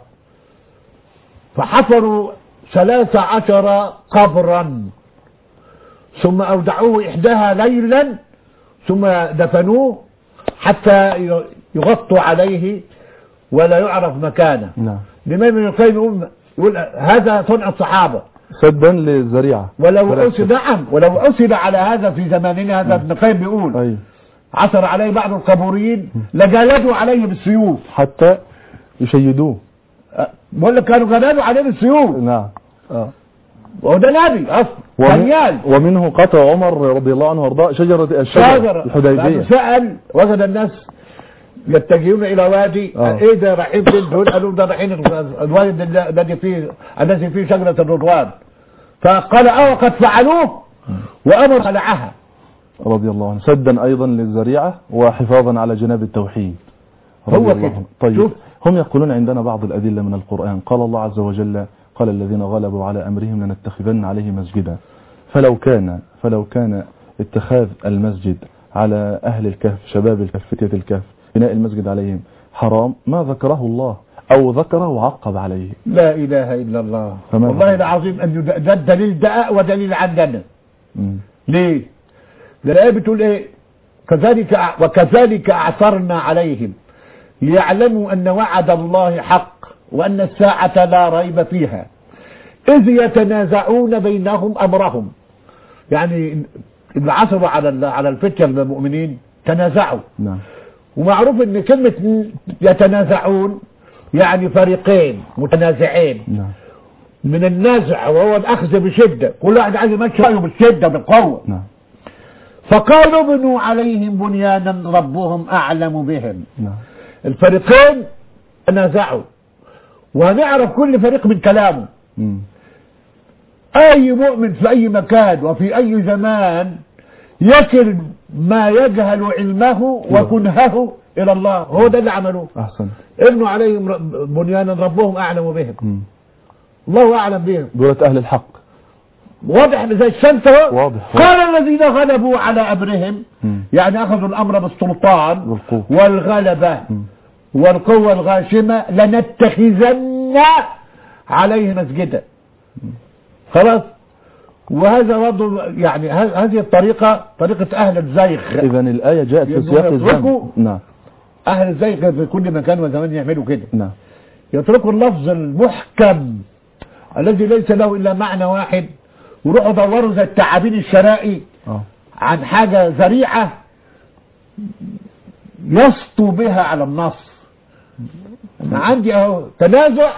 S3: فحفروا ثلاث عشر قبرا ثم أودعوه إحداها ليلا ثم دفنوه حتى ي- يغطوا عليه ولا يعرف مكانه
S2: نعم
S3: الإمام ابن القيم يقول, يقول هذا صنع الصحابة
S2: سدا للذريعة
S3: ولو
S2: فلا
S3: أسد نعم ولو أسد على هذا في زماننا هذا ابن القيم بيقول
S2: أيوه
S3: عثر عليه بعض القبوريين لجالدوا عليه بالسيوف
S2: حتى يشيدوه
S3: أه، بقول لك كانوا جالدوا عليه بالسيوف
S2: نعم آه.
S3: وهو ده نبي اصلا
S2: ومن
S3: دانيال
S2: ومنه قطع عمر رضي الله عنه وارضاه شجرة الشجرة
S3: شجرة
S2: الحديبية
S3: لأنه سأل وجد الناس يتجهون الى وادي
S2: آه.
S3: ايه ده رايحين فين دول قالوا ده رايحين الوادي الذي فيه الذي فيه شجرة الرضوان فقال اه قد فعلوه وأمر خلعها
S2: رضي الله عنه سدا أيضا للذريعة وحفاظا على جناب التوحيد رضي
S3: هو
S2: الله
S3: كده.
S2: عنه. طيب
S3: شوف.
S2: هم يقولون عندنا بعض الأدلة من القرآن قال الله عز وجل قال الذين غلبوا على أمرهم لنتخذن عليه مسجدا فلو كان فلو كان اتخاذ المسجد على أهل الكهف شباب الكهف فتية الكهف بناء المسجد عليهم حرام ما ذكره الله أو ذكره وعقب عليه
S3: لا إله إلا الله
S2: فما
S3: والله
S2: هذا؟
S3: العظيم أن ده ده الدليل ده ودليل عندنا
S2: مم.
S3: ليه؟ ده الآية بتقول إيه؟ كذلك وكذلك أعثرنا عليهم ليعلموا أن وعد الله حق وأن الساعة لا ريب فيها إذ يتنازعون بينهم أمرهم يعني اللي عثروا على ال- على الفتية المؤمنين تنازعوا
S2: نعم
S3: ومعروف ان كلمة يتنازعون يعني فريقين متنازعين
S2: نعم
S3: من النزع وهو الاخذ بشدة كل واحد عايز يمشي رأيه بالشدة بالقوة
S2: نعم
S3: فقالوا بنوا عليهم بنيانا ربهم اعلم بهم
S2: نعم
S3: الفريقين تنازعوا وهنعرف كل فريق من كلامه
S2: مم.
S3: اي مؤمن في اي مكان وفي اي زمان يكل ما يجهل علمه وكنهه الى الله هو ده اللي عملوه
S2: أحسن
S3: ابنوا عليهم رب- بنيانا ربهم اعلم بهم
S2: مم.
S3: الله اعلم بهم
S2: دولة أهل الحق
S3: واضح إن زي الشمس اهو
S2: واضح.
S3: قال الذين غلبوا على امرهم
S2: مم.
S3: يعني اخذوا الامر بالسلطان
S2: والقوة.
S3: والغلبه
S2: مم.
S3: والقوه الغاشمه لنتخذن عليه مسجدا خلاص وهذا برضه يعني ه- هذه الطريقه طريقه اهل الزيغ
S2: إذا الآية جاءت في
S3: يبقوا
S2: سياق
S3: يتركوا-
S2: الزمن نعم
S3: اهل الزيغ في كل مكان وزمان يعملوا كده
S2: نعم
S3: يتركوا اللفظ المحكم الذي ليس له الا معنى واحد ويروحوا يدوروا زي التعابين الشرائي
S2: آه.
S3: عن حاجة ذريعة يسطو بها على النص أنا عندي اهو تنازع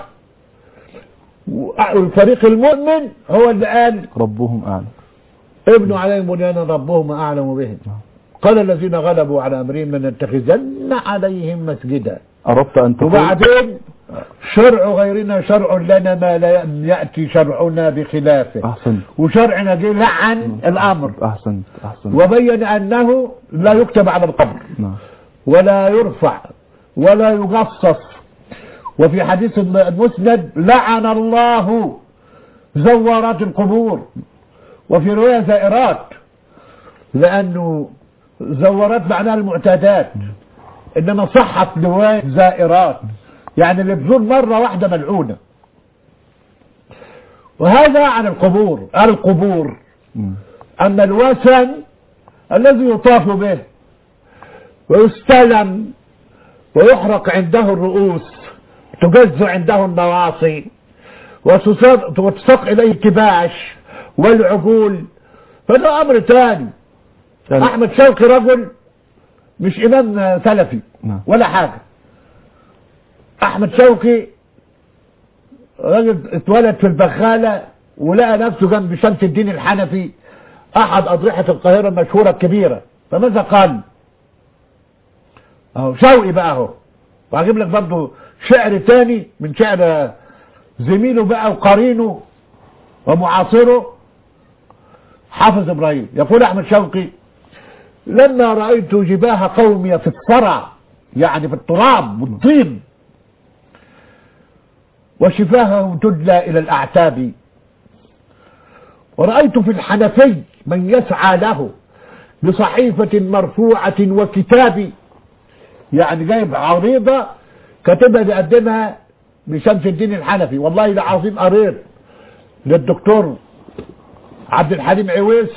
S3: والفريق المؤمن هو اللي قال
S2: ربهم أعلم
S3: ابنوا عليهم بنيانا ربهم اعلم بهم قال الذين غلبوا على امرهم لنتخذن عليهم مسجدا
S2: أردت أن تقول
S3: وبعدين شرع غيرنا شرع لنا ما لا يأتي شرعنا بخلافه
S2: أحسنت
S3: وشرعنا جه لعن الأمر
S2: أحسنت أحسنت
S3: وبين أنه لا يكتب على القبر
S2: نعم
S3: ولا يرفع ولا يقصص وفي حديث المسند لعن الله زوارات القبور وفي رواية زائرات لأنه زوارات معناها المعتادات إنما صحت رواية زائرات يعني اللي بزور مرة واحدة ملعونة وهذا عن القبور القبور
S2: مم.
S3: أما الوثن الذي يطاف به ويستلم ويحرق عنده الرؤوس تجز عنده النواصي وتساق وتساق إليه الكباش والعجول فده أمر ثاني
S2: يعني
S3: أحمد شوقي رجل مش إمام سلفي
S2: نعم.
S3: ولا حاجة أحمد شوقي راجل اتولد في البخالة ولقى نفسه جنب شمس الدين الحنفي أحد أضرحة القاهرة المشهورة الكبيرة فماذا قال؟ أهو شوقي بقى أهو وهجيب لك برضه شعر تاني من شعر زميله بقى وقرينه ومعاصره حافظ إبراهيم يقول أحمد شوقي لما رأيت جباه قومي في الثرى يعني في التراب والطين وشفاههم تدلى إلى الأعتاب ورأيت في الحنفي من يسعى له بصحيفة مرفوعة وكتاب يعني جايب عريضة كاتبها بيقدمها بشمس الدين الحنفي والله العظيم قريت للدكتور عبد الحليم عويس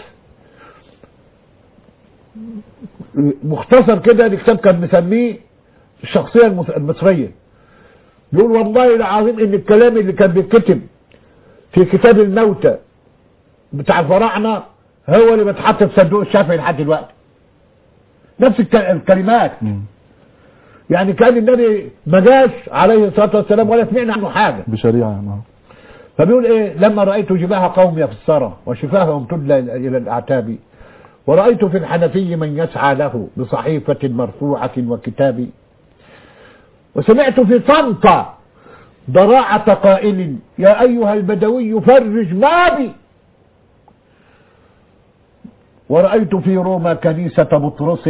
S3: مختصر كده الكتاب كان مسميه الشخصية المس- المصرية يقول والله العظيم ان الكلام اللي كان بيتكتب في كتاب الموتى بتاع الفراعنة هو اللي بيتحط في صندوق الشافعي لحد دلوقتي نفس الك- الكلمات
S2: مم.
S3: يعني كان النبي ما جاش عليه الصلاة والسلام ولا سمعنا عنه حاجة
S2: بشريعة نعم
S3: فبيقول ايه لما رأيت جباه قومي في الثرى وشفاههم تدلى الى الاعتاب ورأيت في الحنفي من يسعى له بصحيفة مرفوعة وكتاب وسمعت في طنطا ضراعة قائل يا أيها البدوي فرج ما بي ورأيت في روما كنيسة بطرس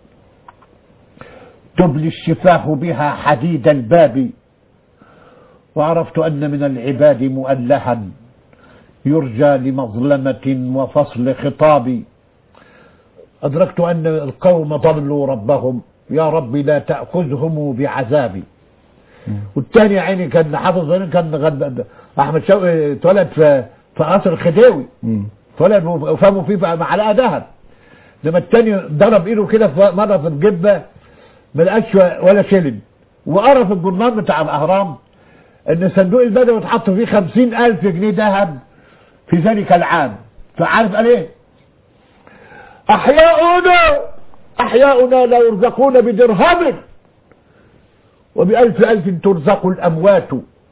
S3: تبلي الشفاه بها حديد الباب وعرفت أن من العباد مؤلها يرجى لمظلمة وفصل خطاب أدركت أن القوم ضلوا ربهم يا رب لا تأخذهم بعذابي والتاني يا عيني كان حافظ كان غد... أحمد شوقي اتولد في في قصر الخديوي
S2: مم.
S3: اتولد وفهموا فيه معلقة ذهب لما التاني ضرب ايده كده في مرة في الجبة ما لقاش ولا شلن وقرا في الجورنال بتاع الأهرام ان صندوق البدوي اتحط فيه خمسين ألف جنيه ذهب في ذلك العام فعارف قال ايه أحياؤنا أحياؤنا لا يرزقون بدرهم وبألف ألف ترزق الأموات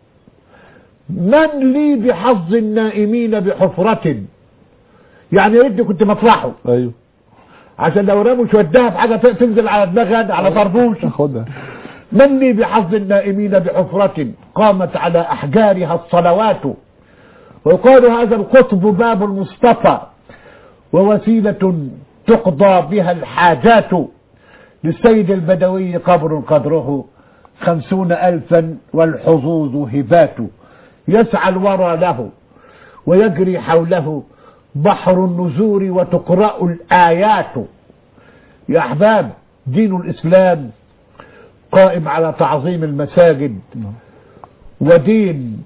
S3: من لي بحظ النائمين بحفرة يعني يا ريتني كنت مطرحه
S2: ايوه
S3: عشان لو رموا شويه دهب حاجه تنزل على دماغي على طربوش
S2: خدها
S3: من لي بحظ النائمين بحفرة قامت على أحجارها الصلوات ويقال هذا القطب باب المصطفى ووسيلة تقضى بها الحاجات للسيد البدوي قبر قدره خمسون ألفا والحظوظ هبات يسعى الورى له ويجري حوله بحر النزور وتقرأ الآيات يا أحباب دين الإسلام قائم على تعظيم المساجد ودين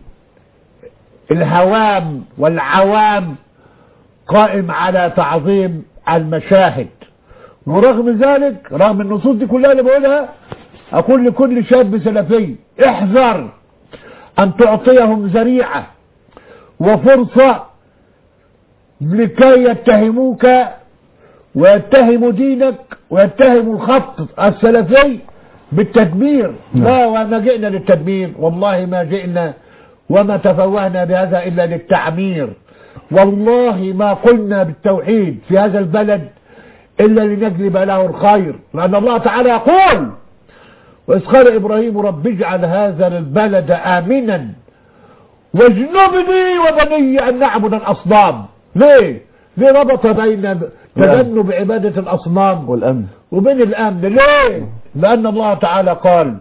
S3: الهوام والعوام قائم على تعظيم المشاهد ورغم ذلك رغم النصوص دي كلها اللي بقولها اقول لكل شاب سلفي احذر ان تعطيهم ذريعه وفرصه لكي يتهموك ويتهموا دينك ويتهموا الخط السلفي بالتدمير لا وما جئنا للتدمير والله ما جئنا وما تفوهنا بهذا إلا للتعمير والله ما قلنا بالتوحيد في هذا البلد إلا لنجلب له الخير لأن الله تعالى يقول وإذ قال إبراهيم رب اجعل هذا البلد آمنا واجنبني وبني أن نعبد الأصنام ليه؟ ليه ربط بين تجنب عبادة الأصنام
S2: والامن
S3: وبين الأمن ليه لأن الله تعالى قال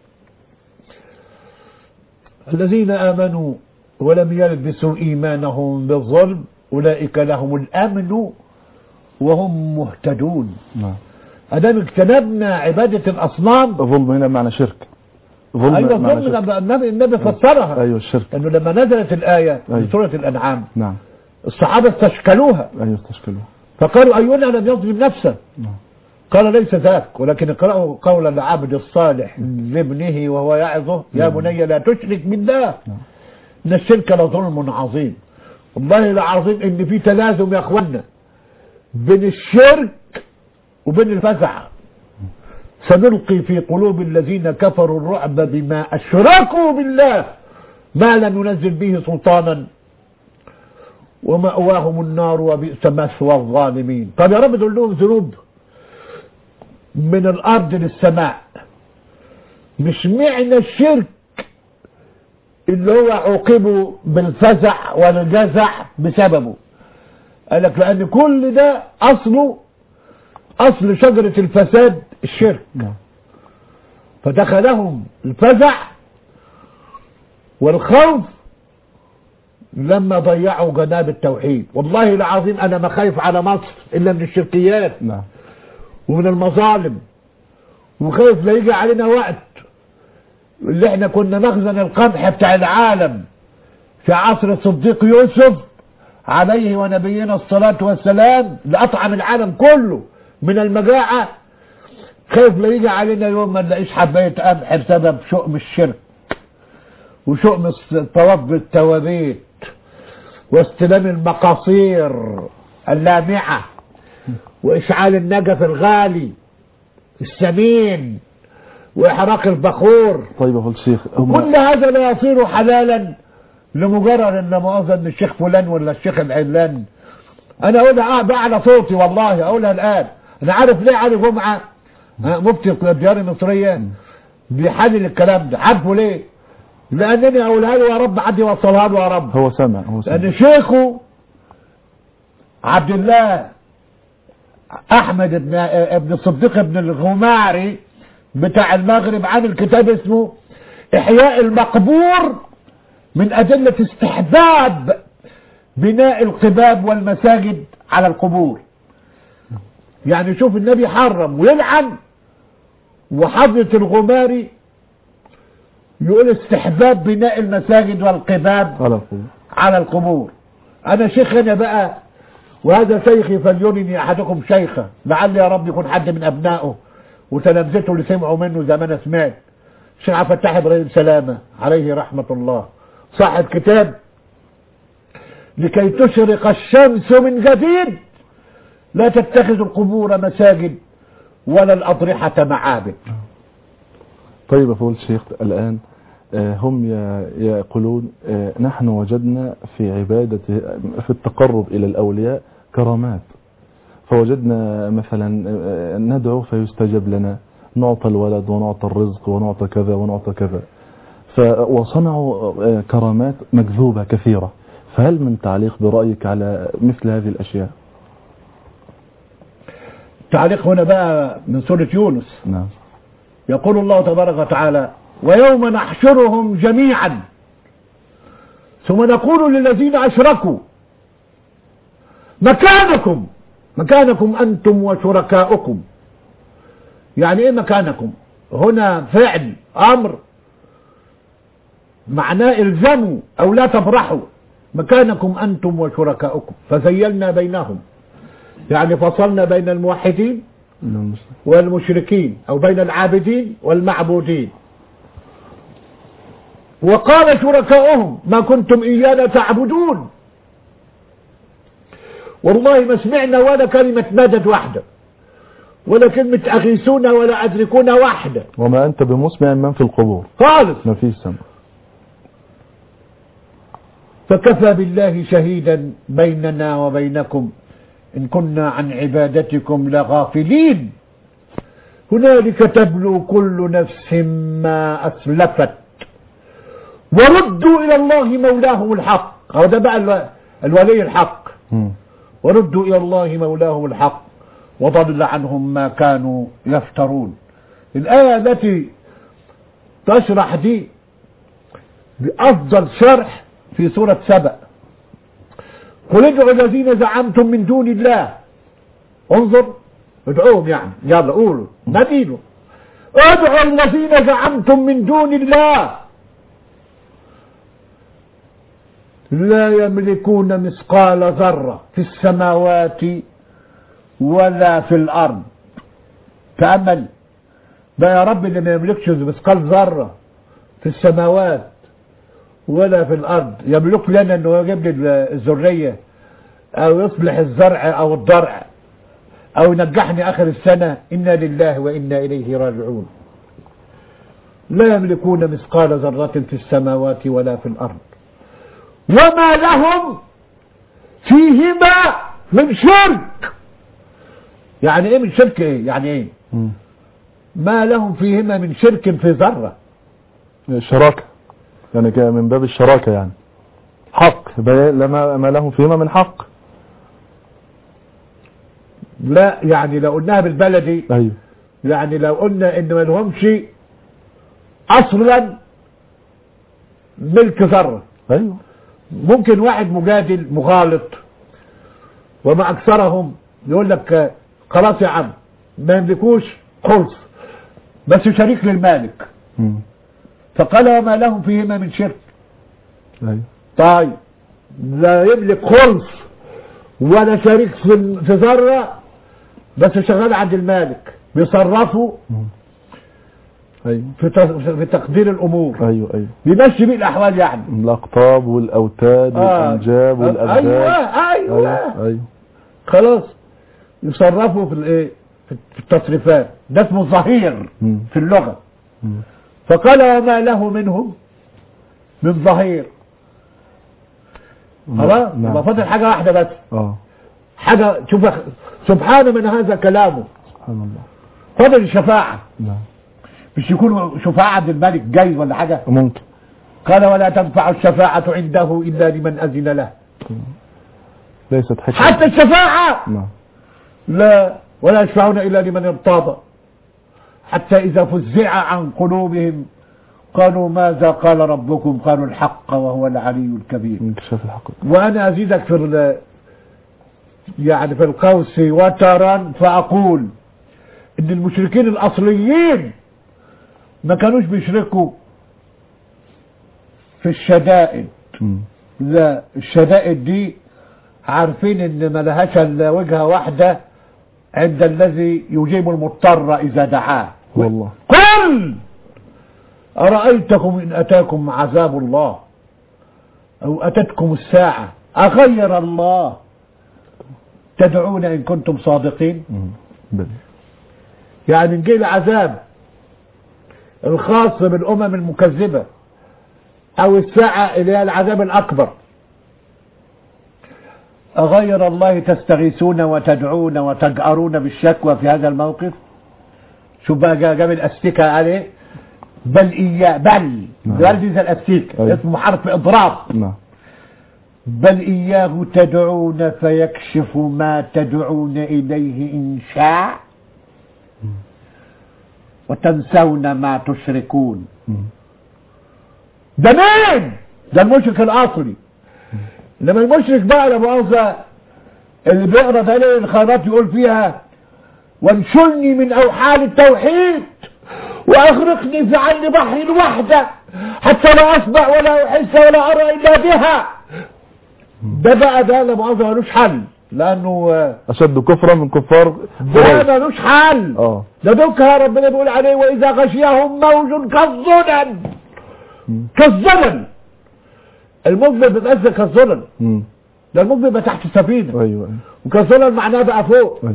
S3: الذين آمنوا ولم يلبسوا إيمانهم بالظلم أولئك لهم الأمن وهم مهتدون
S2: نعم
S3: أدام اجتنبنا عبادة الأصنام
S2: ظلم هنا معنى شرك ظلم
S3: أيوة
S2: معنى
S3: الظلم
S2: شرك
S3: لما النبي, النبي فسرها
S2: ايوه الشرك
S3: أنه لما نزلت الآية في
S2: أيوة.
S3: سورة الأنعام
S2: نعم
S3: الصحابة استشكلوها
S2: ايوه استشكلوه
S3: فقالوا أينا لم يظلم نفسه
S2: نعم
S3: قال ليس ذاك ولكن اقرأوا قول العبد الصالح لابنه وهو يعظه يا بني لا تشرك بالله ان الشرك لظلم عظيم والله العظيم ان في تلازم يا اخوانا بين الشرك وبين الفزع سنلقي في قلوب الذين كفروا الرعب بما اشركوا بالله ما لم ينزل به سلطانا ومأواهم النار وبئس مثوى الظالمين طب يا رب دول لهم ذنوب من الارض للسماء مش معنى الشرك اللي هو عوقبوا بالفزع والجزع بسببه قال لك لان كل ده اصله اصل شجرة الفساد الشرك
S2: نعم
S3: فدخلهم الفزع والخوف لما ضيعوا جناب التوحيد والله العظيم انا ما خايف على مصر الا من الشركيات
S2: نعم
S3: ومن المظالم وخايف لا يجي علينا وقت اللي احنا كنا مخزن القمح بتاع العالم في عصر الصديق يوسف عليه ونبينا الصلاة والسلام لأطعم العالم كله من المجاعة خايف لا يجي علينا يوم ما نلاقيش حباية قمح بسبب شؤم الشرك وشؤم الطواف بالتوابيت واستلام المقاصير اللامعة وإشعال النجف الغالي السمين وإحراق البخور
S2: طيب يا فضل الشيخ هم
S3: كل هذا لا يصير حلالا لمجرد ان مؤاخذة ان الشيخ فلان ولا الشيخ العلان انا اقولها بقى على صوتي والله اقولها الان انا عارف ليه علي جمعة ها، مفتي الديار المصرية بيحلل الكلام ده عارفه ليه لانني اقولها له يا رب حد يوصلها له يا رب
S2: هو سمع هو سمع
S3: لان شيخه عبد الله احمد بن ابن الصديق بن الغماري بتاع المغرب عامل كتاب اسمه احياء المقبور من ادله استحباب بناء القباب والمساجد على القبور يعني شوف النبي حرم ويلعن وحضرة الغماري يقول استحباب بناء المساجد والقباب
S2: على طول
S3: على القبور انا شيخ انا بقى وهذا شيخي فليرني احدكم شيخا لعل يا رب يكون حد من ابنائه وتلامذته اللي سمعوا منه زي ما انا سمعت الشيخ عبد الفتاح ابراهيم سلامه عليه رحمه الله صاحب كتاب لكي تشرق الشمس من جديد لا تتخذوا القبور مساجد ولا الاضرحه معابد
S2: طيب يا فضيلة الشيخ الآن آه، هم ي- يقولون آه، نحن وجدنا في عبادة في التقرب إلى الأولياء كرامات فوجدنا مثلا آه، ندعو فيستجب لنا نعطى الولد ونعطى الرزق ونعطى كذا ونعطى كذا ف وصنعوا آه، كرامات مكذوبة كثيرة فهل من تعليق برأيك على مثل هذه الأشياء
S3: تعليق هنا بقى من سوره يونس
S2: نعم
S3: يقول الله تبارك وتعالى ويوم نحشرهم جميعا ثم نقول للذين أشركوا مكانكم مكانكم أنتم وشركاؤكم يعني إيه مكانكم هنا فعل أمر معناه الزموا أو لا تفرحوا مكانكم أنتم وشركاؤكم فزيلنا بينهم يعني فصلنا بين الموحدين
S2: نعم.
S3: والمشركين أو بين العابدين والمعبودين وقال شركاؤهم ما كنتم إيانا تعبدون والله ما سمعنا ولا كلمة مدد واحدة ولا كلمة أغيثونا ولا أدركونا واحدة
S2: وما أنت بمسمع من في القبور
S3: خالص
S2: ما فيش سمع
S3: فكفى بالله شهيدا بيننا وبينكم إن كنا عن عبادتكم لغافلين هنالك تبلو كل نفس ما أسلفت وردوا إلى الله مولاهم الحق هو ده بقى الو- الولي الحق
S2: مم.
S3: وردوا إلى الله مولاهم الحق وضل عنهم ما كانوا يفترون الآية التي تشرح دي بأفضل شرح في سورة سبأ قل ادعوا الذين زعمتم من دون الله انظر ادعوهم يعني يلا قولوا نادينوا ادعوا الذين زعمتم من دون الله لا يملكون مثقال ذرة في السماوات ولا في الأرض تأمل ده يا رب اللي ما يملكش مثقال ذرة في السماوات ولا في الأرض يملك لنا أنه يجيب لي الذرية أو يصلح الزرع أو الضرع أو ينجحني آخر السنة إنا لله وإنا إليه راجعون لا يملكون مثقال ذرة في السماوات ولا في الأرض وما لهم فيهما من شرك يعني ايه من شرك ايه يعني ايه
S2: مم.
S3: ما لهم فيهما من شرك في ذرة
S2: شراكة يعني كده من باب الشراكة يعني حق بي- لما ما لهم فيما من حق
S3: لا يعني لو قلناها بالبلدي
S2: ايوه
S3: يعني لو قلنا ان ما لهمش اصلا ملك ذرة
S2: ايوه
S3: ممكن واحد مجادل مغالط وما اكثرهم يقول لك آه، خلاص يا عم ما يملكوش خلص بس شريك للمالك
S2: مم.
S3: فقال وما لهم فيهما من شرك
S2: ايوه
S3: طيب لا يملك خلص ولا شريك في في ذره بس شغال عند المالك بيصرفوا
S2: ايوه
S3: في ت- في تقدير الامور
S2: ايوه ايوه
S3: بيمشي بيه الاحوال يعني
S2: الاقطاب والاوتاد
S3: آه.
S2: والانجاب
S3: ايوه
S2: والابداد
S3: ايوه
S2: ايوه ايوه
S3: خلاص يصرفوا في الايه في التصريفات ده اسمه ظهير
S2: مم.
S3: في اللغه
S2: مم.
S3: فقال وما له منهم من ظهير خلاص
S2: نعم.
S3: يبقى فاضل حاجه واحده بس
S2: اه
S3: حاجه شوف يا أخي، سبحان من هذا كلامه
S2: سبحان الله
S3: فاضل الشفاعه
S2: نعم
S3: مش يكون شفاعه عبد الملك جاي ولا حاجه
S2: ممكن
S3: قال ولا تنفع الشفاعه عنده الا لمن اذن له
S2: ليست حكمة
S3: حتى الشفاعه
S2: نعم
S3: لا ولا يشفعون إلا لمن ارتضى حتى إذا فزع عن قلوبهم قالوا ماذا قال ربكم قالوا الحق وهو العلي الكبير
S2: انكشاف الحقيقة
S3: وأنا أزيدك في ال- يعني في القوس وترا فأقول إن المشركين الأصليين ما كانوش بيشركوا في الشدائد
S2: مم.
S3: لا الشدائد دي عارفين ان ما لهاش الا وجهه واحده عند الذي يجيب المضطر اذا دعاه
S2: والله
S3: قل ارايتكم ان اتاكم عذاب الله او اتتكم الساعه اغير الله تدعون ان كنتم صادقين
S2: مم. بل
S3: يعني نجي العذاب الخاص بالامم المكذبه او الساعه اللي هي العذاب الاكبر أغير الله تستغيثون وتدعون وتجأرون بالشكوى في هذا الموقف شوف بقى جا- جاب الأستيكة عليه بل إياه بل
S2: نعم.
S3: بل دي زي الأستيكة
S2: أيوة.
S3: اسمه حرف إضراب
S2: نعم
S3: بل إياه تدعون فيكشف ما تدعون إليه إن شاء وتنسون ما تشركون
S2: مم.
S3: ده مين ده المشرك الأصلي إنما المشرك بقى لا مؤاخذة اللي بيقرا دليل الخيرات يقول فيها وانشلني من أوحال التوحيد وأغرقني في عين بحر الوحدة حتى لا أسمع ولا أحس ولا أرى إلا بها ده بقى ده لا مؤاخذة ملوش حل لأنه آه،
S2: أشد كفرا من كفار
S3: ده
S2: قريش
S3: ملوش حل
S2: اه
S3: ده دوكها ربنا بيقول عليه وإذا غشيهم موج كالظلل
S2: مم.
S3: كالظلل الموج ما بيبقاش زي كالظلل
S2: مم.
S3: ده الموج بيبقى تحت السفينة
S2: ايوه ايوه
S3: وكالظلل معناه بقى فوق
S2: ايوه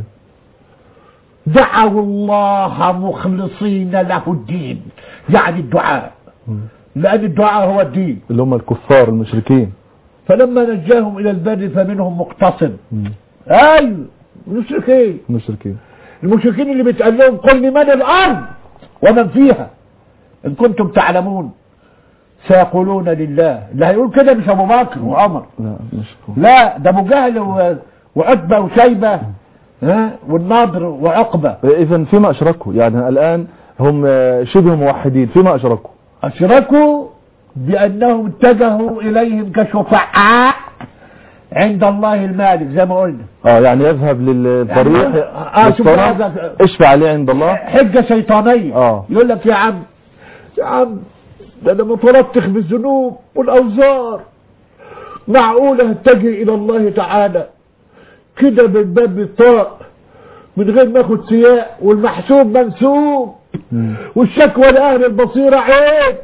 S3: دعوا الله مخلصين له الدين يعني الدعاء
S2: مم.
S3: لأن الدعاء هو الدين
S2: اللي هم الكفار المشركين
S3: فلما نجاهم إلى البر فمنهم مقتصد
S2: مم.
S3: أيوه المشركين
S2: المشركين
S3: المشركين اللي بيتقال لهم قل لمن الأرض ومن فيها إن كنتم تعلمون سيقولون لله اللي هيقول كده مش أبو بكر وعمر
S2: لا مش كفار.
S3: لا ده أبو جهل و- وعتبة وشيبة ها والنضر وعقبة
S2: اذا فيما اشركوا يعني الان هم شبه موحدين فيما اشركوا
S3: أشركوا بأنهم اتجهوا إليهم كشفعاء عند الله المالك زي ما قلنا
S2: اه يعني يذهب للضريح
S3: يعني- آه، شوف
S2: للصنم،
S3: هذا-
S2: اشفع عليه عند الله
S3: حجة شيطانية
S2: آه.
S3: يقول لك يا عم يا عم ده انا متلطخ بالذنوب والاوزار معقولة اتجه الى الله تعالى كده من باب الطاق من غير ما اخد سياق والمحسوب منسوب
S2: مم.
S3: والشكوى لاهل البصيرة عيب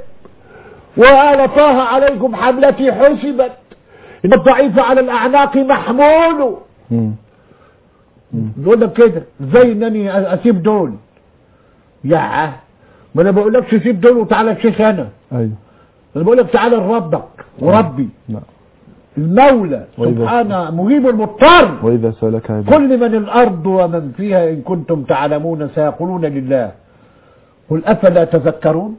S3: وآل طه عليكم حملتي حسبت إن الضعيف على الأعناق محمول
S2: مم.
S3: يقول لك كده زي انني اسيب دول يا ما انا بقول لكش سيب دول وتعالى الشيخ انا
S2: ايوه
S3: انا بقول لك تعالى لربك وربي
S2: لا
S3: المولى
S2: وإذا-
S3: سبحانه مجيب المضطر
S2: واذا سالك عبادي
S3: كل من الارض ومن فيها ان كنتم تعلمون سيقولون لله قل افلا تذكرون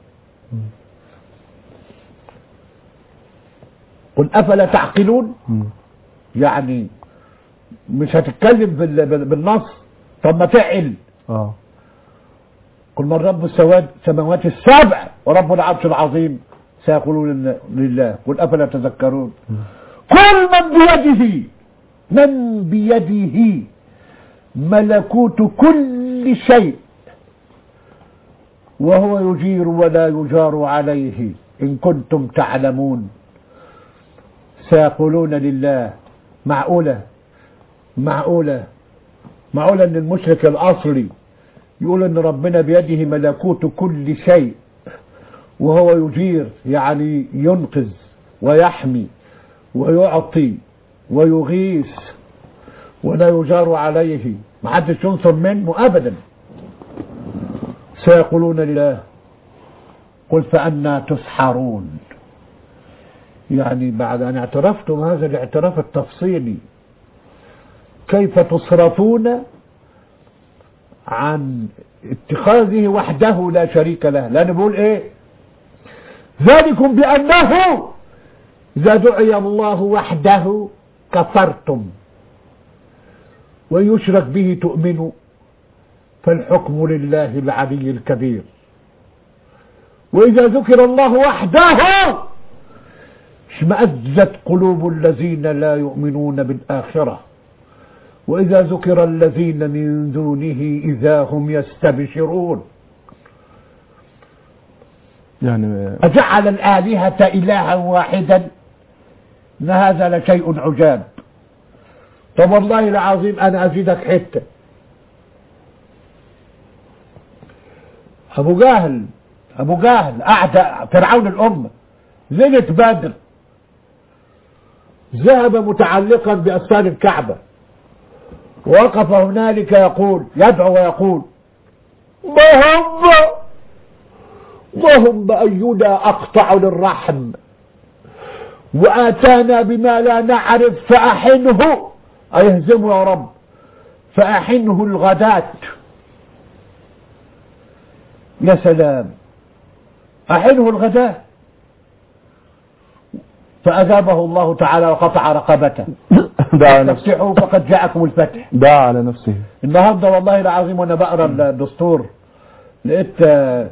S3: قل افلا تعقلون
S2: مم.
S3: يعني مش هتتكلم بال- بال- بالنص طب ما تعقل
S2: اه
S3: قل من رب السواد السماوات السبع ورب العرش العظيم سيقولون لله- لله قل افلا تذكرون قل من بيده من بيده ملكوت كل شيء وهو يجير ولا يجار عليه ان كنتم تعلمون سيقولون لله معقوله معقوله معقوله ان المشرك الاصلي يقول ان ربنا بيده ملكوت كل شيء وهو يجير يعني ينقذ ويحمي ويعطي ويغيث ولا يجار عليه ما حدش ينصر منه ابدا سيقولون لله قل فأنا تسحرون يعني بعد أن اعترفتم هذا الاعتراف التفصيلي كيف تصرفون عن اتخاذه وحده لا شريك له لأنه بيقول ايه ذلكم بأنه إذا دعي الله وحده كفرتم وإن يشرك به تؤمنوا فالحكم لله العلي الكبير وإذا ذكر الله وحده اشمأزت قلوب الذين لا يؤمنون بالآخرة وإذا ذكر الذين من دونه إذا هم يستبشرون
S2: يعني
S3: أجعل الآلهة إلها واحدا إن هذا لشيء عجاب طب والله العظيم أنا أزيدك حتة أبو جهل أبو جهل أعدى فرعون الأمة ليلة بدر ذهب متعلقا بأسفار الكعبة وقف هنالك يقول يدعو ويقول اللهم اللهم أينا أقطع للرحم وآتانا بما لا نعرف فأحنه أيهزمه يا رب فأحنه الغداة يا سلام أحنه الغداة فأجابه الله تعالى وقطع رقبته
S2: دعا نفسه
S3: تفتحوا فقد جاءكم الفتح
S2: دعا على نفسه
S3: النهارده والله العظيم وانا بقرا الدستور لقيت آه،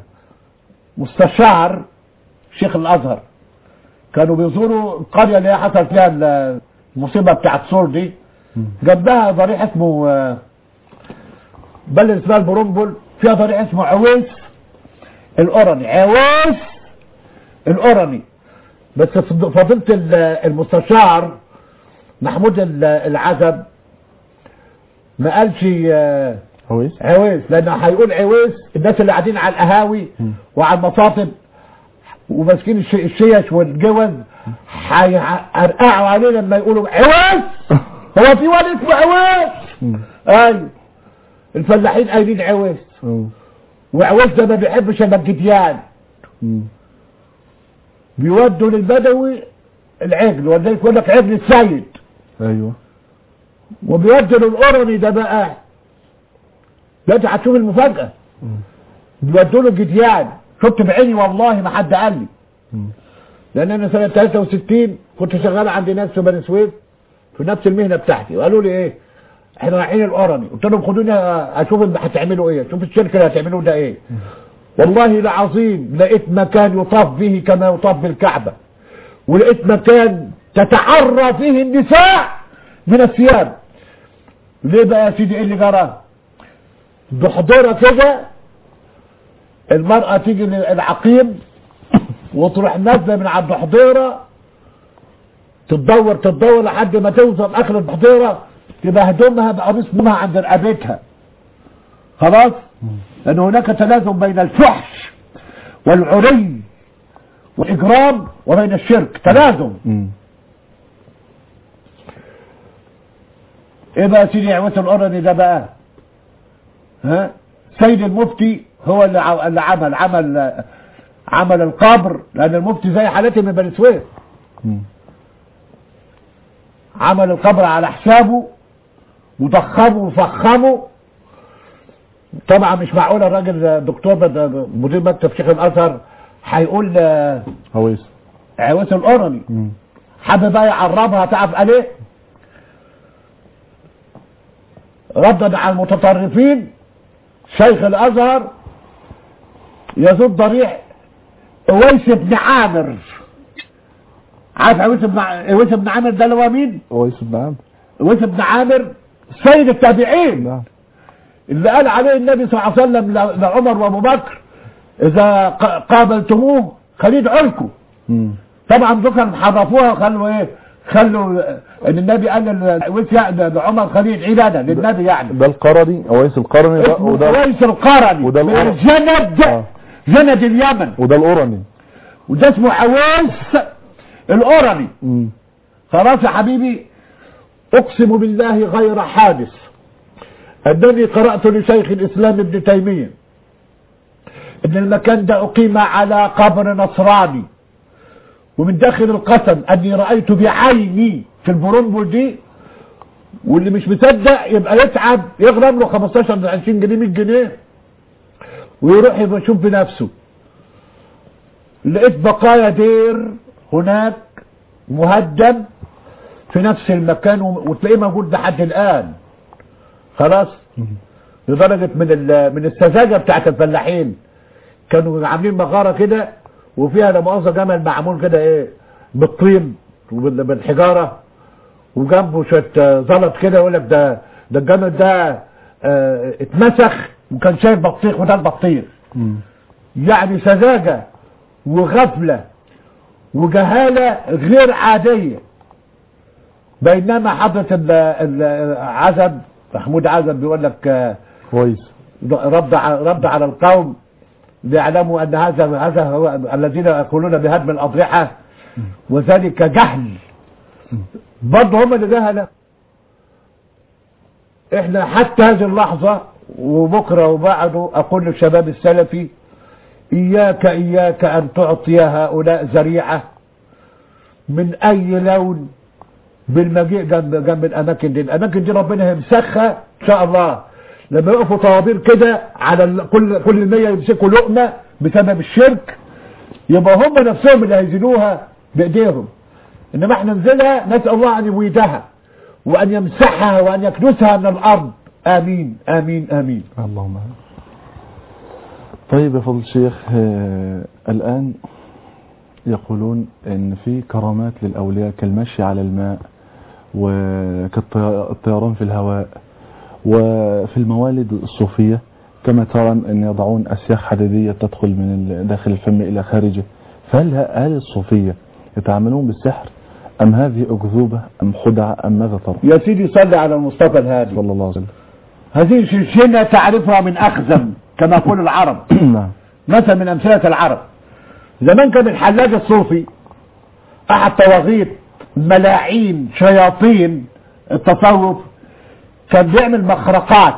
S3: مستشار شيخ الازهر كانوا بيزوروا القريه اللي هي حصل فيها ال- المصيبه بتاعت سور دي جنبها ضريح اسمه آه، بلد اسمها البرنبل فيها ضريح اسمه عويس القرني عويس القرني بس فضيله ال- المستشار محمود ال- العزب ما قالش آه،
S2: كويس
S3: عويس لانه هيقول عويس الناس اللي قاعدين على القهاوي وعلى المصاطب وماسكين الش- الشيش والجوز هيرقعوا عليه لما يقولوا عويس هو في واد اسمه عويس ايوه الفلاحين قايلين عويس
S2: أوه.
S3: وعويس ده ما بيحبش الا الجديان
S2: مم.
S3: بيودوا للبدوي العجل ولذلك يقول لك عجل السيد
S2: ايوه
S3: وبيودوا للقرني ده بقى لا انت هتشوف المفاجأة بيودوا له جديان شفت بعيني والله ما حد قال لي
S2: مم.
S3: لان انا سنة 63 كنت شغال عند ناس في بني سويف في نفس المهنة بتاعتي وقالوا لي ايه احنا رايحين القرني قلت لهم خدوني اشوف اللي هتعملوا ايه شوف الشركة اللي هتعملوا ده ايه والله العظيم لقيت مكان يطاف به كما يطاف بالكعبة ولقيت مكان تتعرى فيه النساء من الثياب ليه بقى يا سيدي ايه اللي جرى بحضورة كده المرأة تيجي للعقيم وتروح نازلة من على البحضيرة تتدور تتدور لحد ما توصل اخر البحضيرة تبقى هدومها بقميص نومها عند رقبتها خلاص لان هناك تلازم بين الفحش والعري والاجرام وبين الشرك تلازم
S2: مم.
S3: ايه بقى سيدي عويس القرني ده بقى ها سيد المفتي هو اللي ع- اللي عمل عمل عمل القبر لان المفتي زي حالتي من بني سويف
S2: مم.
S3: عمل القبر على حسابه وضخمه وفخمه طبعا مش معقول الراجل دكتور بد- مدير مكتب شيخ الازهر هيقول آه،
S2: كويس
S3: عويس القرني
S2: مم.
S3: حابب بقى يعربها تعرف قال ايه ردا على المتطرفين شيخ الازهر يزود ضريح اويس بن عامر عارف اويس بن ع- اويس بن عامر ده اللي هو مين؟
S2: كويس بن عامر
S3: اويس بن عامر سيد التابعين
S2: نعم
S3: اللي قال عليه النبي صلى الله عليه وسلم ل- لعمر وابو بكر اذا ق- قابلتموه خليد عنكم
S2: مم.
S3: طبعا دول حرفوها وخلوا ايه خلوا ان النبي قال لل- يعني لعمر خليل عباده للنبي يعني
S2: ده القرني اويس القرني ده
S3: اسمه
S2: وده
S3: قويس القرني
S2: وده
S3: من
S2: القرني.
S3: الجند
S2: آه.
S3: جند اليمن
S2: وده القرني
S3: وده اسمه عويس القرني
S2: مم.
S3: خلاص يا حبيبي اقسم بالله غير حادث انني قرأت لشيخ الاسلام ابن تيمية ان المكان ده اقيم على قبر نصراني ومن داخل القسم اني رأيت بعيني في البرنبل دي واللي مش مصدق يبقى يتعب يغرم له 15 ل 20 جنيه 100 جنيه ويروح يبقى يشوف بنفسه لقيت بقايا دير هناك مهدم في نفس المكان و- وتلاقيه موجود لحد الآن خلاص لدرجة من ال- من السذاجة بتاعت الفلاحين كانوا عاملين مغارة كده وفيها لا مؤاخذة جمل معمول كده ايه بالطين وبال- بالحجارة وجنبه شوية آه، زلط كده يقول لك ده ده الجمل ده آه، اتمسخ وكان شايل بطيخ وده البطيخ
S2: مم.
S3: يعني سذاجة وغفلة وجهالة غير عادية بينما حضرة ال- ال- عزب محمود عزب بيقول لك آه،
S2: كويس
S3: رد ع- رد على القوم ليعلموا ان هذا هذا هو الذين يقولون بهدم الاضرحه وذلك جهل برضه هم اللي جهله احنا حتى هذه اللحظه وبكره وبعده اقول للشباب السلفي اياك اياك ان تعطي هؤلاء ذريعه من اي لون بالمجيء جنب جنب الاماكن دي الاماكن دي ربنا يمسخها ان شاء الله لما يقفوا طوابير كده على ال- كل كل المية يمسكوا لقمه بسبب الشرك يبقى هم نفسهم اللي هيزيدوها بايديهم انما احنا ننزلها نسال الله ان يويدها وان يمسحها وان يكنسها من الارض امين امين امين
S2: اللهم آمين. طيب يا فضل الشيخ آه، الآن يقولون ان في كرامات للأولياء كالمشي على الماء وكالطيران في الهواء وفي الموالد الصوفية كما ترى أن يضعون أسياخ حديدية تدخل من ال- داخل الفم إلى خارجه فهل هل الصوفية يتعاملون بالسحر أم هذه أكذوبة أم خدعة أم ماذا ترى
S3: يا سيدي صلي على المصطفى الهادي
S2: صلى الله عليه وسلم
S3: هذه شنشنة تعرفها من أخزم كما يقول العرب
S2: نعم
S3: مثل من أمثلة العرب زمان كان الحلاج الصوفي أحد طواغيت ملاعين شياطين التصوف كان بيعمل مخرقات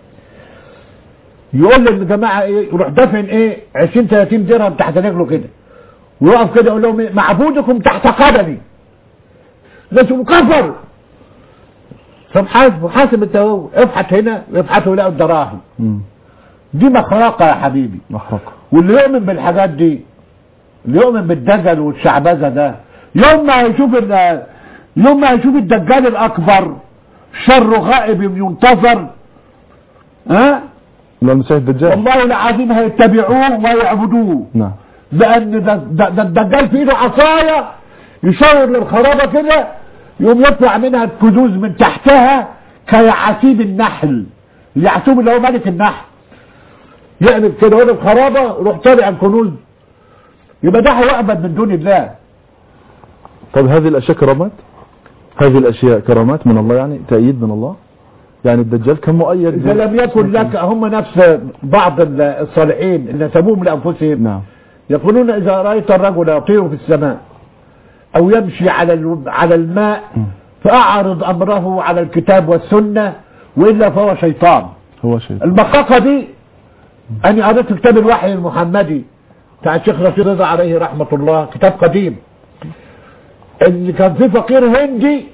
S3: يقول للجماعة ايه يروح دفن ايه 20 30 درهم تحت رجله كده ويقف كده يقول لهم إيه؟ معبودكم تحت قدمي لازم كفر طب حاسب حاسب انت هو ابحث هنا وابحثوا يلاقوا الدراهم
S2: مم.
S3: دي مخرقة يا حبيبي
S2: محرقة
S3: واللي يؤمن بالحاجات دي اللي يؤمن بالدجل والشعبذة ده يوم ما هيشوف ال- يوم ما هيشوف الدجال الأكبر شر غائب ينتظر ها
S2: لا المسيح الدجال
S3: والله العظيم هيتبعوه ويعبدوه
S2: نعم
S3: لأن ده, ده, ده الدجال في ايده عصاية يشاور للخرابة كده يقوم يطلع منها الكنوز من تحتها كيعاسيب النحل اليعسوب اللي هو ملك النحل يقلب كده هو الخرابة يروح طالع الكنوز يبقى ده هيعبد من دون الله
S2: طب هذه الأشياء كرامات هذه الأشياء كرامات من الله يعني تأييد من الله يعني الدجال كان مؤيد
S3: إذا لم يكن لك هم نفس بعض الصالحين اللي نسبوهم لأنفسهم
S2: نعم
S3: يقولون إذا رأيت الرجل يطير في السماء أو يمشي على ال- على الماء فأعرض أمره على الكتاب والسنة وإلا فهو شيطان
S2: هو شيء
S3: المقاقة دي أنا قريت كتاب الوحي المحمدي بتاع الشيخ رشيد رضا عليه رحمة الله كتاب قديم اللي كان فيه فقير هندي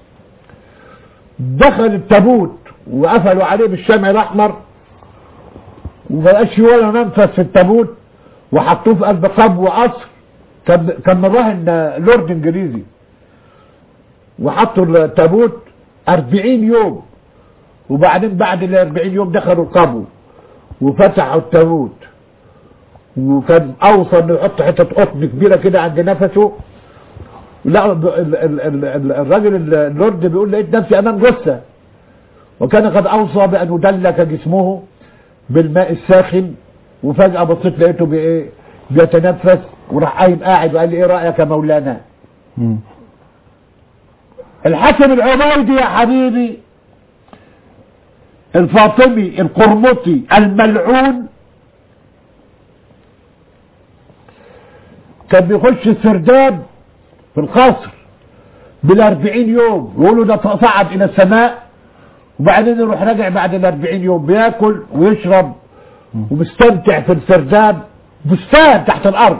S3: دخل التابوت وقفلوا عليه بالشمع الأحمر ومبقاش فيه ولا منفذ في التابوت وحطوه في قلب قبو قصر كان كان مراهن لورد انجليزي وحطوا التابوت 40 يوم وبعدين بعد ال 40 يوم دخلوا القبو وفتحوا التابوت وكان اوصى انه يحط حته قطن كبيره كده عند نفسه لا ال- ال- ال- ال- الراجل ال- اللورد بيقول لقيت نفسي امام جثه وكان قد اوصى بان يدلك جسمه بالماء الساخن وفجاه بصيت لقيته بايه بيتنفس وراح قايم قاعد وقال لي ايه رايك يا مولانا
S2: مم.
S3: الحسن العبيدي يا حبيبي الفاطمي القرمطي الملعون كان بيخش السرداب في القصر بالأربعين يوم يقولوا ده صعد إلى السماء وبعدين يروح راجع بعد الأربعين يوم بياكل ويشرب ومستمتع في السرداب بستان تحت الأرض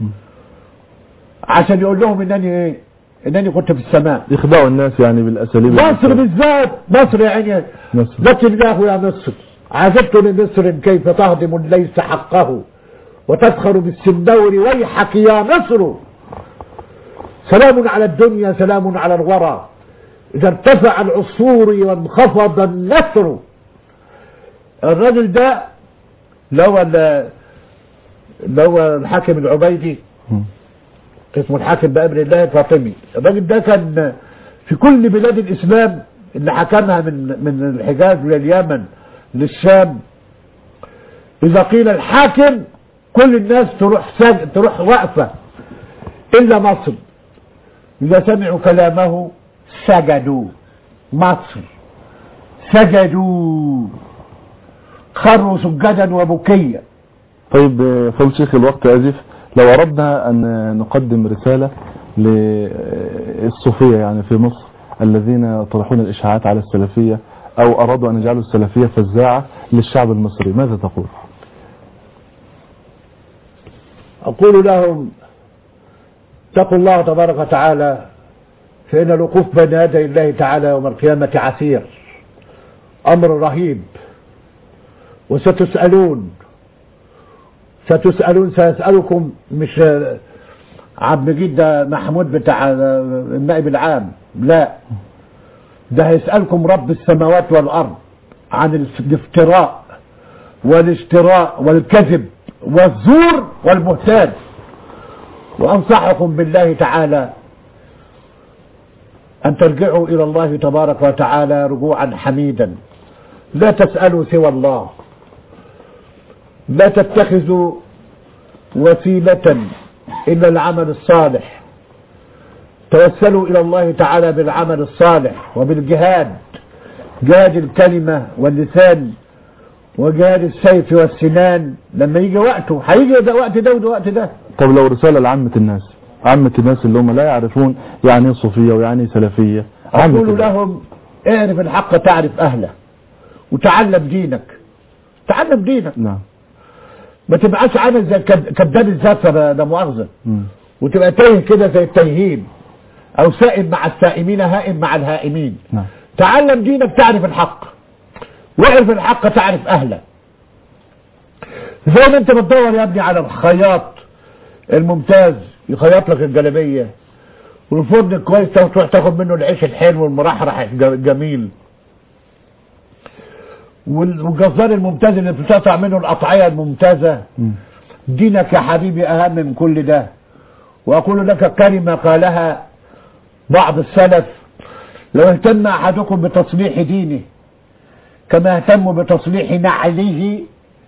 S3: عشان يقول لهم إنني إيه إنني كنت في السماء
S2: يخدعوا الناس يعني بالأساليب
S3: مصر بالذات مصر يا عيني
S2: مصر.
S3: لكن الله يا مصر عجبت لمصر كيف تهضم ليس حقه وتفخر بالسندور ويحك يا مصر سلام على الدنيا سلام على الورى إذا ارتفع العصفور وانخفض النسر الراجل ده اللي هو ال- اللي هو الحاكم العبيدي
S2: مم.
S3: اسمه الحاكم بأمر الله الفاطمي الراجل ده كان في كل بلاد الإسلام اللي حكمها من من الحجاز لليمن للشام إذا قيل الحاكم كل الناس تروح سج... تروح واقفة إلا مصر إذا سمعوا كلامه سجدوا مصر سجدوا خروا سجدا وبكيا
S2: طيب آه، فضل شيخ الوقت آسف لو أردنا أن نقدم رسالة للصوفية يعني في مصر الذين يطرحون الإشاعات على السلفية أو أرادوا أن يجعلوا السلفية فزاعة للشعب المصري ماذا تقول؟
S3: أقول لهم اتقوا الله تبارك وتعالى فإن الوقوف بين يدي الله تعالى يوم القيامة عسير أمر رهيب وستسألون ستسألون سيسألكم مش عبد المجيد ده محمود بتاع النائب العام لا ده هيسألكم رب السماوات والأرض عن الافتراء والاشتراء والكذب والزور والبهتان وأنصحكم بالله تعالى أن ترجعوا إلى الله تبارك وتعالى رجوعا حميدا لا تسألوا سوى الله لا تتخذوا وسيلة إلا العمل الصالح توسلوا إلى الله تعالى بالعمل الصالح وبالجهاد جهاد الكلمة واللسان وجهاد السيف والسنان لما يجي وقته هيجي ده وقت ده وده وقت ده
S2: طب لو رسالة لعامة الناس عامة الناس اللي هم لا يعرفون يعني ايه صوفية ويعني ايه سلفية عامة
S3: أقول
S2: الناس.
S3: لهم اعرف الحق تعرف أهله وتعلم دينك تعلم دينك
S2: نعم
S3: ما تبقاش عامل زي كد- كداب الزفة ده ده مؤاخذة
S2: مم.
S3: وتبقى تايه كده زي التايهين أو سائم مع السائمين هائم مع الهائمين
S2: نعم
S3: تعلم دينك تعرف الحق واعرف الحق تعرف أهله زي ما انت بتدور يا ابني على الخياط الممتاز يخيط لك الجلابية والفرن الكويس ده تروح تاخد منه العيش الحلو والمرحرح الج- الجميل وال- والجزار الممتاز اللي بتقطع منه القطعية الممتازة
S2: مم.
S3: دينك يا حبيبي أهم من كل ده وأقول لك كلمة قالها بعض السلف لو اهتم أحدكم بتصليح دينه كما اهتم بتصليح نعله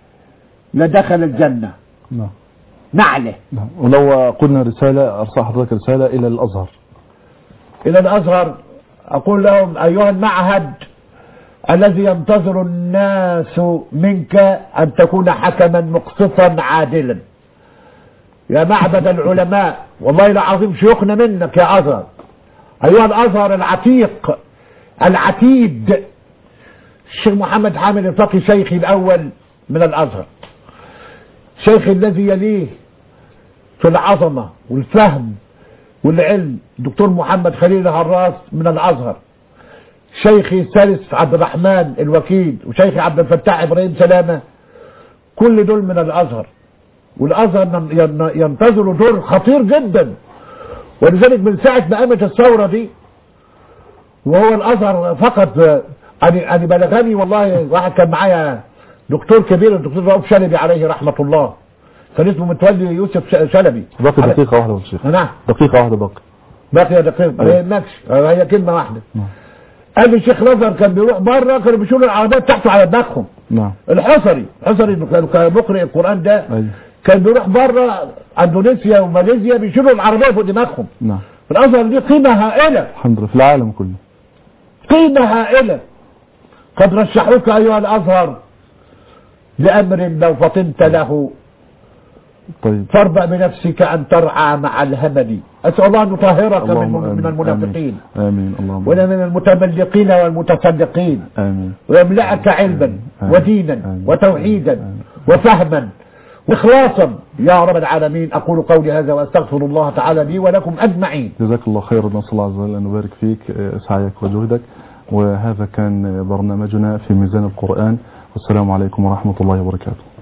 S3: لدخل الجنة
S2: نعم
S3: نعله
S2: نعم. ولو قلنا رسالة أرسل حضرتك رسالة إلى الأزهر
S3: إلى الأزهر أقول لهم أيها المعهد الذي ينتظر الناس منك أن تكون حكما مقسطا عادلا يا معبد العلماء والله العظيم شيوخنا منك يا أزهر أيها الأزهر العتيق العتيد الشيخ محمد حامد الفقي شيخي الأول من الأزهر شيخي الذي يليه في العظمة والفهم والعلم دكتور محمد خليل هراس من الازهر شيخي الثالث عبد الرحمن الوكيل وشيخي عبد الفتاح ابراهيم سلامه كل دول من الازهر والازهر ين- ين- ينتظر دور خطير جدا ولذلك من ساعه ما قامت الثوره دي وهو الازهر فقط انا انا بلغني والله واحد كان معايا دكتور كبير الدكتور رؤوف شلبي عليه رحمه الله كان اسمه متولي يوسف ش- شلبي
S2: باقي
S3: على-
S2: دقيقة واحدة يا شيخ
S3: نعم
S2: دقيقة واحدة باقي
S3: باقي يا دقيقة ما
S2: أيوة.
S3: يهمكش هي كلمة واحدة
S2: نعم.
S3: قال لي الشيخ نظر كان بيروح بره كانوا بيشيلوا العربيات بتاعته على دماغهم
S2: نعم
S3: الحصري الحصري إنه كان كان مقرئ القرآن ده
S2: أيوة
S3: كان بيروح بره اندونيسيا وماليزيا بيشيلوا العربية فوق دماغهم
S2: نعم
S3: الازهر دي قيمة هائلة
S2: الحمد لله في العالم كله
S3: قيمة هائلة قد رشحوك ايها الازهر لامر لو فطنت له
S2: طيب
S3: فاربأ بنفسك ان ترعى مع الهمل اسال الله ان يطهرك من,
S2: اللهم
S3: من
S2: آمين.
S3: المنافقين
S2: آمين, آمين. اللهم
S3: ولا من المتملقين والمتصدقين
S2: آمين
S3: ويملأك علما
S2: آمين.
S3: ودينا
S2: آمين.
S3: وتوحيدا
S2: آمين.
S3: وفهما واخلاصا يا رب العالمين اقول قولي هذا واستغفر الله تعالى لي ولكم اجمعين
S2: جزاك الله خيرا نسأل الله عز وجل أن يبارك فيك آه، سعيك وجهدك وهذا كان برنامجنا في ميزان القرآن والسلام عليكم ورحمة الله وبركاته